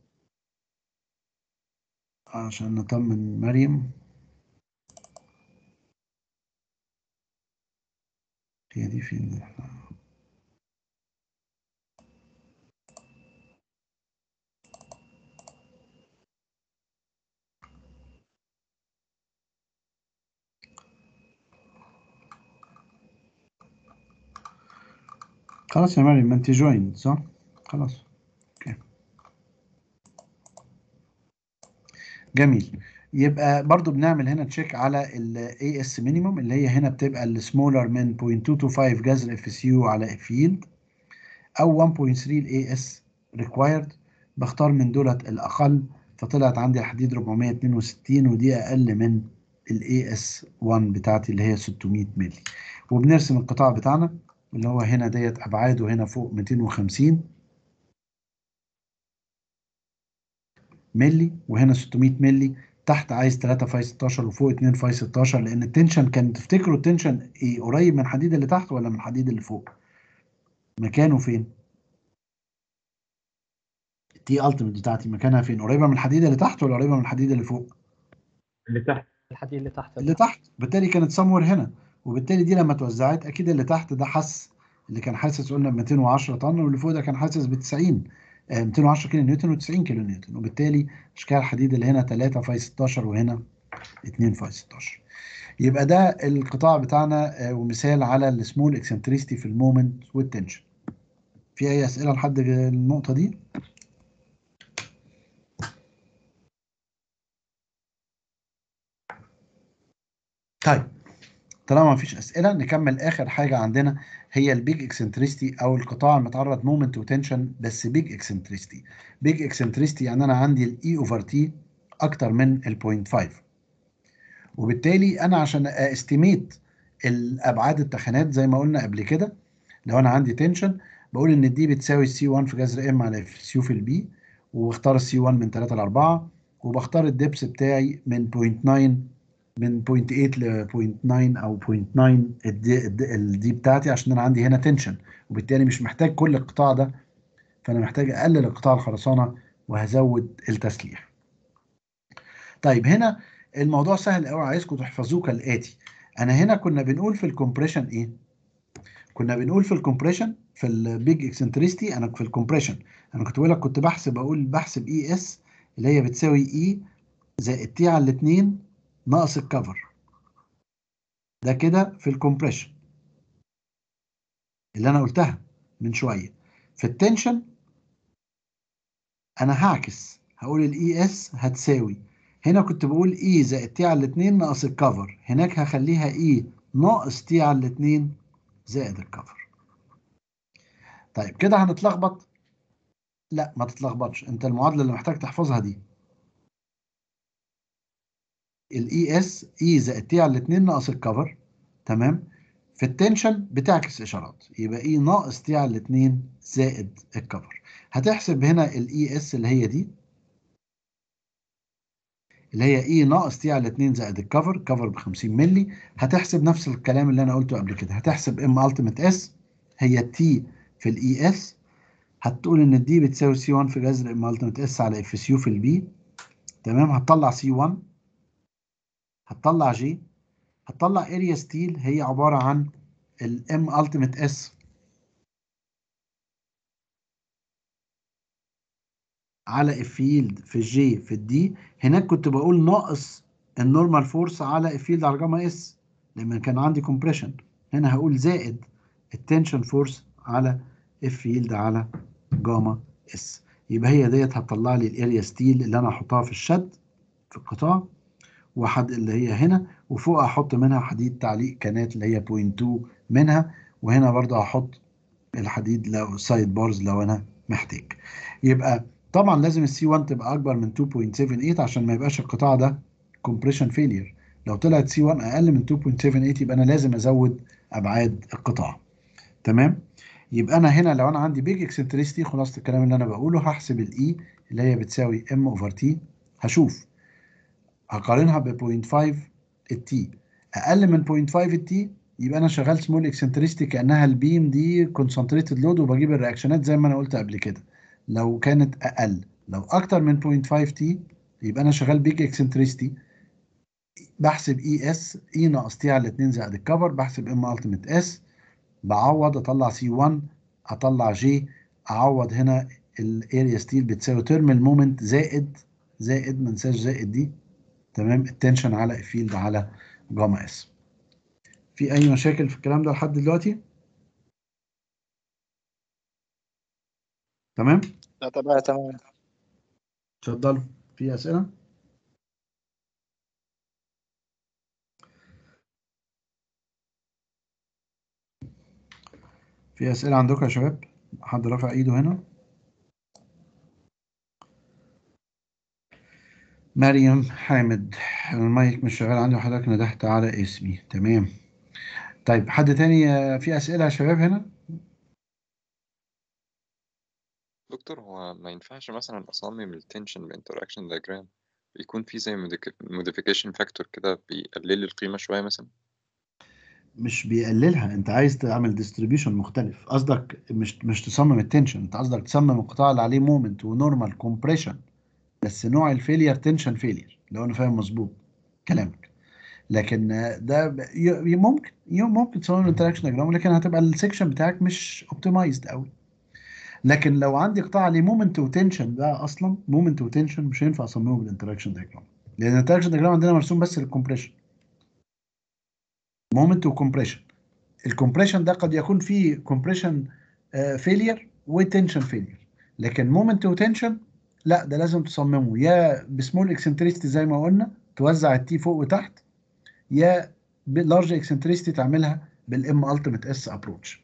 عشان نطمن مريم هي دي فين خلاص يا مريم ما انت جوين صح خلاص اوكي جميل يبقى برضو بنعمل هنا تشيك على ال AS minimum اللي هي هنا بتبقى السمولر من 0.225 جذر اف اس يو على فيلد او 1.3 ال AS required بختار من دولت الاقل فطلعت عندي الحديد 462 ودي اقل من ال AS 1 بتاعتي اللي هي 600 مللي وبنرسم القطاع بتاعنا اللي هو هنا ديت ابعاده هنا فوق 250 ملي وهنا 600 ملي تحت عايز 3 فاي 16 وفوق 2 فاي 16 لان التنشن كان تفتكروا التنشن ايه قريب من الحديد اللي تحت ولا من الحديد اللي فوق مكانه فين التي التيميت بتاعتي مكانها فين قريبه من الحديد اللي تحت ولا قريبه من الحديد اللي فوق اللي تحت الحديد اللي تحت اللي تحت بالتالي كانت سمور هنا وبالتالي دي لما اتوزعت اكيد اللي تحت ده حس اللي كان حاسس قلنا ب 210 طن واللي فوق ده كان حاسس ب 90 آه، 210 كيلو نيوتن و90 كيلو نيوتن وبالتالي اشكال الحديد اللي هنا 3 فاي 16 وهنا 2 فاي 16 يبقى ده القطاع بتاعنا آه، ومثال على السمول اكسنتريستي في المومنت والتنشن في اي اسئله لحد النقطه دي طيب طالما مفيش اسئله نكمل اخر حاجه عندنا هي البيج اكسنتريستي او القطاع المتعرض مومنت وتنشن بس بيج اكسنتريستي بيج اكسنتريستي يعني انا عندي الاي اوفر تي اكتر من ال 0.5 وبالتالي انا عشان استيميت الابعاد التخانات زي ما قلنا قبل كده لو انا عندي تنشن بقول ان دي بتساوي سي 1 في جذر ام على سي في البي واختار السي 1 من 3 ل 4 وبختار الدبس بتاعي من 0.9 من 0.8 ل 0.9 او 0.9 الدي, الدي, الدي بتاعتي عشان انا عندي هنا تنشن وبالتالي مش محتاج كل القطاع ده فانا محتاج اقلل القطاع الخرسانه وهزود التسليح. طيب هنا الموضوع سهل قوي عايزكم تحفظوه كالاتي انا هنا كنا بنقول في الكومبريشن ايه كنا بنقول في الكومبريشن في البيج اكسنتريستي انا في الكومبريشن انا كنت بقول لك كنت بحسب اقول بحسب اي اس اللي هي بتساوي اي زائد تي على الاثنين ناقص الكفر ده كده في الكومبريشن اللي انا قلتها من شويه في التنشن انا هعكس هقول الاي اس هتساوي هنا كنت بقول اي زائد تي على الاثنين ناقص الكفر هناك هخليها اي ناقص تي على الاثنين زائد الكفر طيب كده هنتلخبط لا ما تتلخبطش انت المعادله اللي محتاج تحفظها دي الاي اس اي زائد تي على الاثنين ناقص الكفر تمام في التنشن بتعكس اشارات يبقى اي ناقص تي على الاثنين زائد الكفر هتحسب هنا الاي اس اللي هي دي اللي هي اي ناقص تي على 2 زائد الكفر كفر ب 50 مللي هتحسب نفس الكلام اللي انا قلته قبل كده هتحسب ام التيميت اس هي تي في الاي اس هتقول ان الدي بتساوي سي 1 في جذر ام التيميت اس على اف اس يو في البي تمام هتطلع سي 1 هتطلع جي هتطلع اريا ستيل هي عباره عن الام التيميت اس على الفيلد في الجي في الدي هناك كنت بقول ناقص النورمال فورس على الفيلد على جاما اس لما كان عندي كومبريشن هنا هقول زائد التنشن فورس على الفيلد على جاما اس يبقى هي ديت هتطلع لي الاريا ستيل اللي انا هحطها في الشد في القطاع وحد اللي هي هنا وفوق احط منها حديد تعليق كانات اللي هي 0.2 منها وهنا برضه هحط الحديد لو سايد بارز لو انا محتاج يبقى طبعا لازم السي 1 تبقى اكبر من 2.78 عشان ما يبقاش القطاع ده كومبريشن فيلير لو طلعت سي 1 اقل من 2.78 يبقى انا لازم ازود ابعاد القطاع تمام يبقى انا هنا لو انا عندي بيج اكسنتريستي خلاصه الكلام اللي انا بقوله هحسب الاي اللي هي بتساوي ام اوفر تي هشوف هقارنها ب 0.5 التي اقل من 0.5 التي يبقى انا شغال سمول اكسنتريستي كانها البيم دي كونسنتريتد لود وبجيب الرياكشنات زي ما انا قلت قبل كده لو كانت اقل لو اكتر من 0.5 تي يبقى انا شغال بيج اكسنتريستي بحسب اي اس اي ناقص تي على 2 زائد الكفر بحسب ام التيميت اس بعوض اطلع سي 1 اطلع جي اعوض هنا الاريا ستيل بتساوي تيرمال مومنت زائد زائد ما ننساش زائد دي تمام التنشن على الفيلد على جاما اس في اي مشاكل في الكلام ده لحد دلوقتي تمام لا تمام تمام اتفضلوا في اسئله في اسئله عندكم يا شباب حد رافع ايده هنا مريم حامد المايك مش شغال عندي وحضرتك ندهت على اسمي تمام طيب حد تاني آه، في اسئله يا شباب هنا دكتور هو ما ينفعش مثلا أصمم التنشن بانتراكشن دياجرام يكون في زي موديفيكيشن فاكتور كده بيقلل لي القيمة شوية مثلا مش بيقللها انت عايز تعمل ديستريبيوشن مختلف قصدك مش مش تصمم التنشن انت قصدك تصمم القطاع اللي عليه مومنت ونورمال كومبريشن بس نوع الفيلير تنشن فيلير لو انا فاهم مظبوط كلامك لكن آه، ده ب- ي- ي- ممكن ي- ممكن تصمم الانتراكشن دياجرام لكن هتبقى السكشن بتاعك مش اوبتمايزد قوي لكن لو عندي قطاع عليه مومنت وتنشن بقى اصلا مومنت وتنشن مش هينفع اصممه بالانتراكشن دياجرام لان الانتراكشن دياجرام عندنا مرسوم بس للكمبريشن مومنت وكمبريشن الكمبريشن ده قد يكون فيه كومبريشن فيلير وتنشن فيلير لكن مومنت وتنشن لا ده لازم تصممه يا بسمول اكسنتريستي زي ما قلنا توزع التي فوق وتحت يا بلارج اكسنتريستي تعملها بالام التيميت اس ابروتش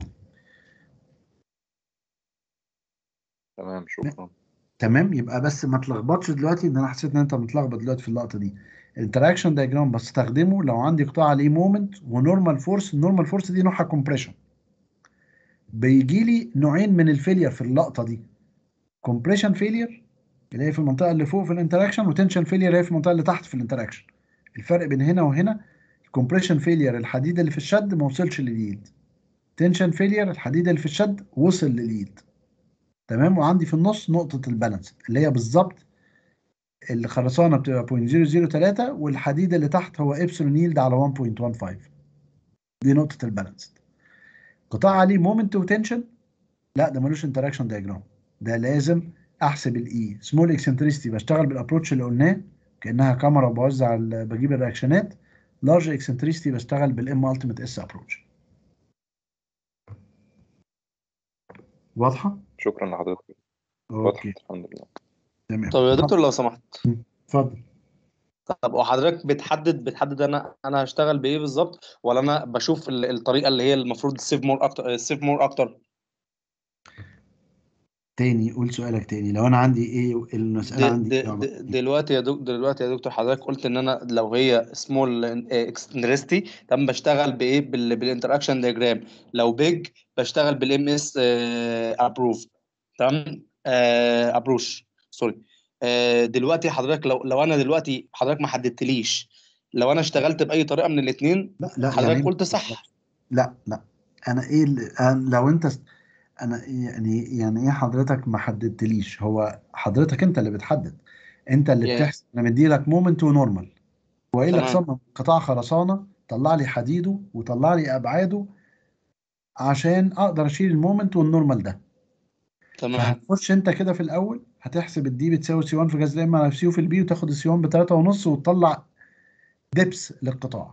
تمام شكرا تمام يبقى بس ما تلخبطش دلوقتي ان انا حسيت ان انت متلخبط دلوقتي في اللقطه دي الانتراكشن دايجرام بستخدمه لو عندي قطاع عليه مومنت ونورمال فورس النورمال فورس دي نوعها كومبريشن بيجي لي نوعين من الفيلير في اللقطه دي كومبريشن فيلير اللي هي في المنطقه اللي فوق في الانتراكشن وتنشن فيلير اللي هي في المنطقه اللي تحت في الانتراكشن الفرق بين هنا وهنا الكومبريشن فيلير الحديد اللي في الشد ما وصلش لليلد تنشن فيلير الحديد اللي في الشد وصل لليلد تمام وعندي في النص نقطة البالانس اللي هي بالظبط الخرسانه بتبقى 0.003 والحديد اللي تحت هو ابسلون يلد على 1.15 دي نقطه البالانس قطاع عليه مومنت وتنشن لا ده ملوش انتراكشن دايجرام ده لازم احسب الاي سمول اكسنتريستي بشتغل بالابروتش اللي قلناه كانها كاميرا وبوزع ال- بجيب الرياكشنات لارج اكسنتريستي بشتغل بالام التيميت اس ابروتش واضحه شكرا لحضرتك واضح اوكي الحمد لله تمام طب يا دكتور لو سمحت اتفضل طب وحضرتك بتحدد بتحدد انا انا هشتغل بايه بالظبط ولا انا بشوف ال- الطريقه اللي هي المفروض سيف مور اكتر سيف مور اكتر تاني قول سؤالك تاني لو انا عندي ايه المساله د- عندي د- إيه؟ د- دلوقتي يا دكتور دلوقتي يا دكتور حضرتك قلت ان انا لو هي سمول اكستريستي تمام بشتغل بايه بال- بالانتراكشن دياجرام لو بيج بشتغل بالام اس ابروف تمام ابروش سوري آه، دلوقتي حضرتك لو لو انا دلوقتي حضرتك ما حددتليش لو انا اشتغلت باي طريقه من الاثنين لا لا حضرتك يعني قلت صح لا لا انا ايه اللي أنا لو انت س- انا يعني يعني ايه حضرتك ما حددتليش هو حضرتك انت اللي بتحدد انت اللي يعني بتحسب انا مديلك مومنت ونورمال وقايل لك تمام صمم قطاع خرسانه طلع لي حديده وطلع لي ابعاده عشان اقدر اشيل المومنت والنورمال ده تمام فهتخش انت كده في الاول هتحسب الدي بتساوي سي 1 في جذر ام على سي وفي البي وتاخد السي 1 ب 3 ونص وتطلع دبس للقطاع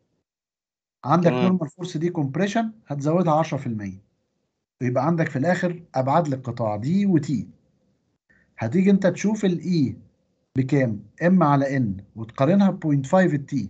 عندك تمام نورمال فورس دي كومبريشن هتزودها 10% ويبقى عندك في الاخر ابعاد للقطاع دي وتي هتيجي انت تشوف الاي بكام ام على ان وتقارنها ب 0.5 التي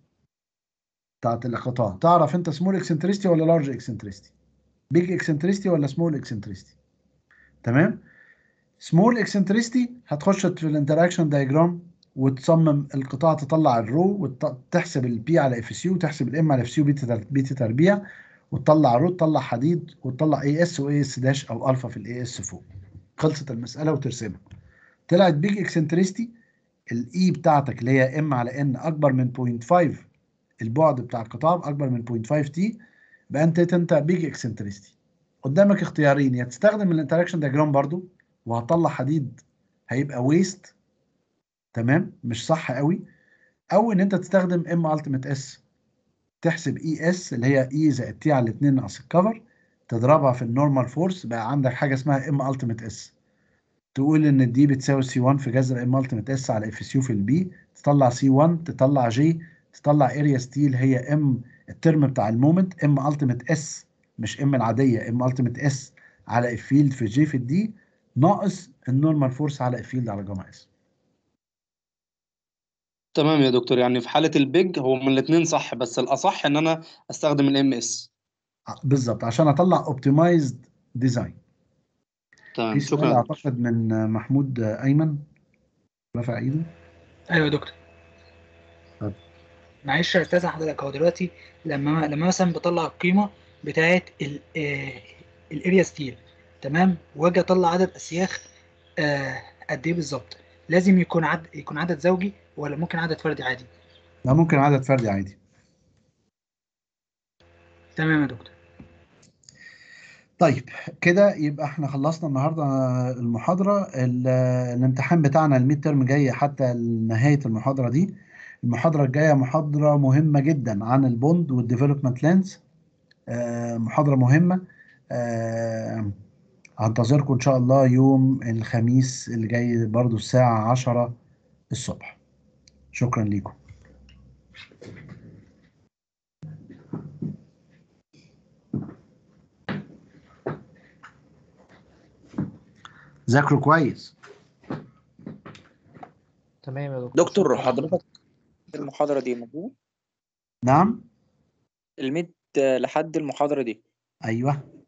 بتاعت القطاع تعرف انت سمول اكسنتريستي ولا لارج اكسنتريستي بيج اكسنتريستي ولا سمول اكسنتريستي تمام سمول اكسنتريستي هتخش في الانتراكشن دايجرام وتصمم القطاع تطلع الرو وتحسب البي على اف سي وتحسب الام على اف سي وبي تربيع وتطلع رو تطلع حديد وتطلع اي اس واي اس داش او الفا في الاي اس فوق خلصت المساله وترسمها طلعت بيج اكسنتريستي الاي بتاعتك اللي هي ام على ان اكبر من 0.5 البعد بتاع القطاع اكبر من 0.5 تي يبقى انت انت بيج اكسنتريستي قدامك اختيارين يا تستخدم الانتراكشن دياجرام برضو وهتطلع حديد هيبقى ويست تمام مش صح قوي او ان انت تستخدم ام التيميت اس تحسب اي اس اللي هي اي زائد تي على 2 ناقص الكفر تضربها في النورمال فورس بقى عندك حاجه اسمها ام التيميت اس تقول ان دي بتساوي سي 1 في جذر ام التيميت اس على اف سي في البي تطلع سي 1 تطلع جي تطلع اريا ستيل هي ام الترم بتاع المومنت ام التيميت اس مش ام العاديه ام التيميت اس على اف فيلد في جي في الدي ناقص النورمال فورس على اف فيلد على جاما اس تمام يا دكتور يعني في حالة البيج هو من الاثنين صح بس الأصح إن أنا أستخدم الام اس بالظبط عشان اطلع اوبتمايزد ديزاين تمام في سؤال شكرا يا دكتور اعتقد من محمود ايمن رافع ايده ايوه يا دكتور اتفضل. معلش يا استاذ حضرتك هو دلوقتي لما لما مثلا بطلع القيمه بتاعه الاريا ستيل تمام واجي اطلع عدد اسياخ آه، قد ايه بالظبط لازم يكون عد يكون عدد زوجي ولا ممكن عدد فردي عادي لا ممكن عدد فردي عادي تمام يا دكتور طيب كده يبقى احنا خلصنا النهارده المحاضرة ال- الامتحان بتاعنا الميد ترم جاي حتى نهاية المحاضرة دي المحاضرة الجاية محاضرة مهمة جدا عن البوند والديفلوبمنت لينز محاضرة مهمة آه، هنتظركم إن شاء الله يوم الخميس اللي جاي برضو الساعة عشرة الصبح شكرا ليكم ذاكروا كويس تمام يا دكتور دكتور شكرا حضرتك المحاضرة دي مظبوط نعم الميد آه، لحد المحاضرة دي أيوه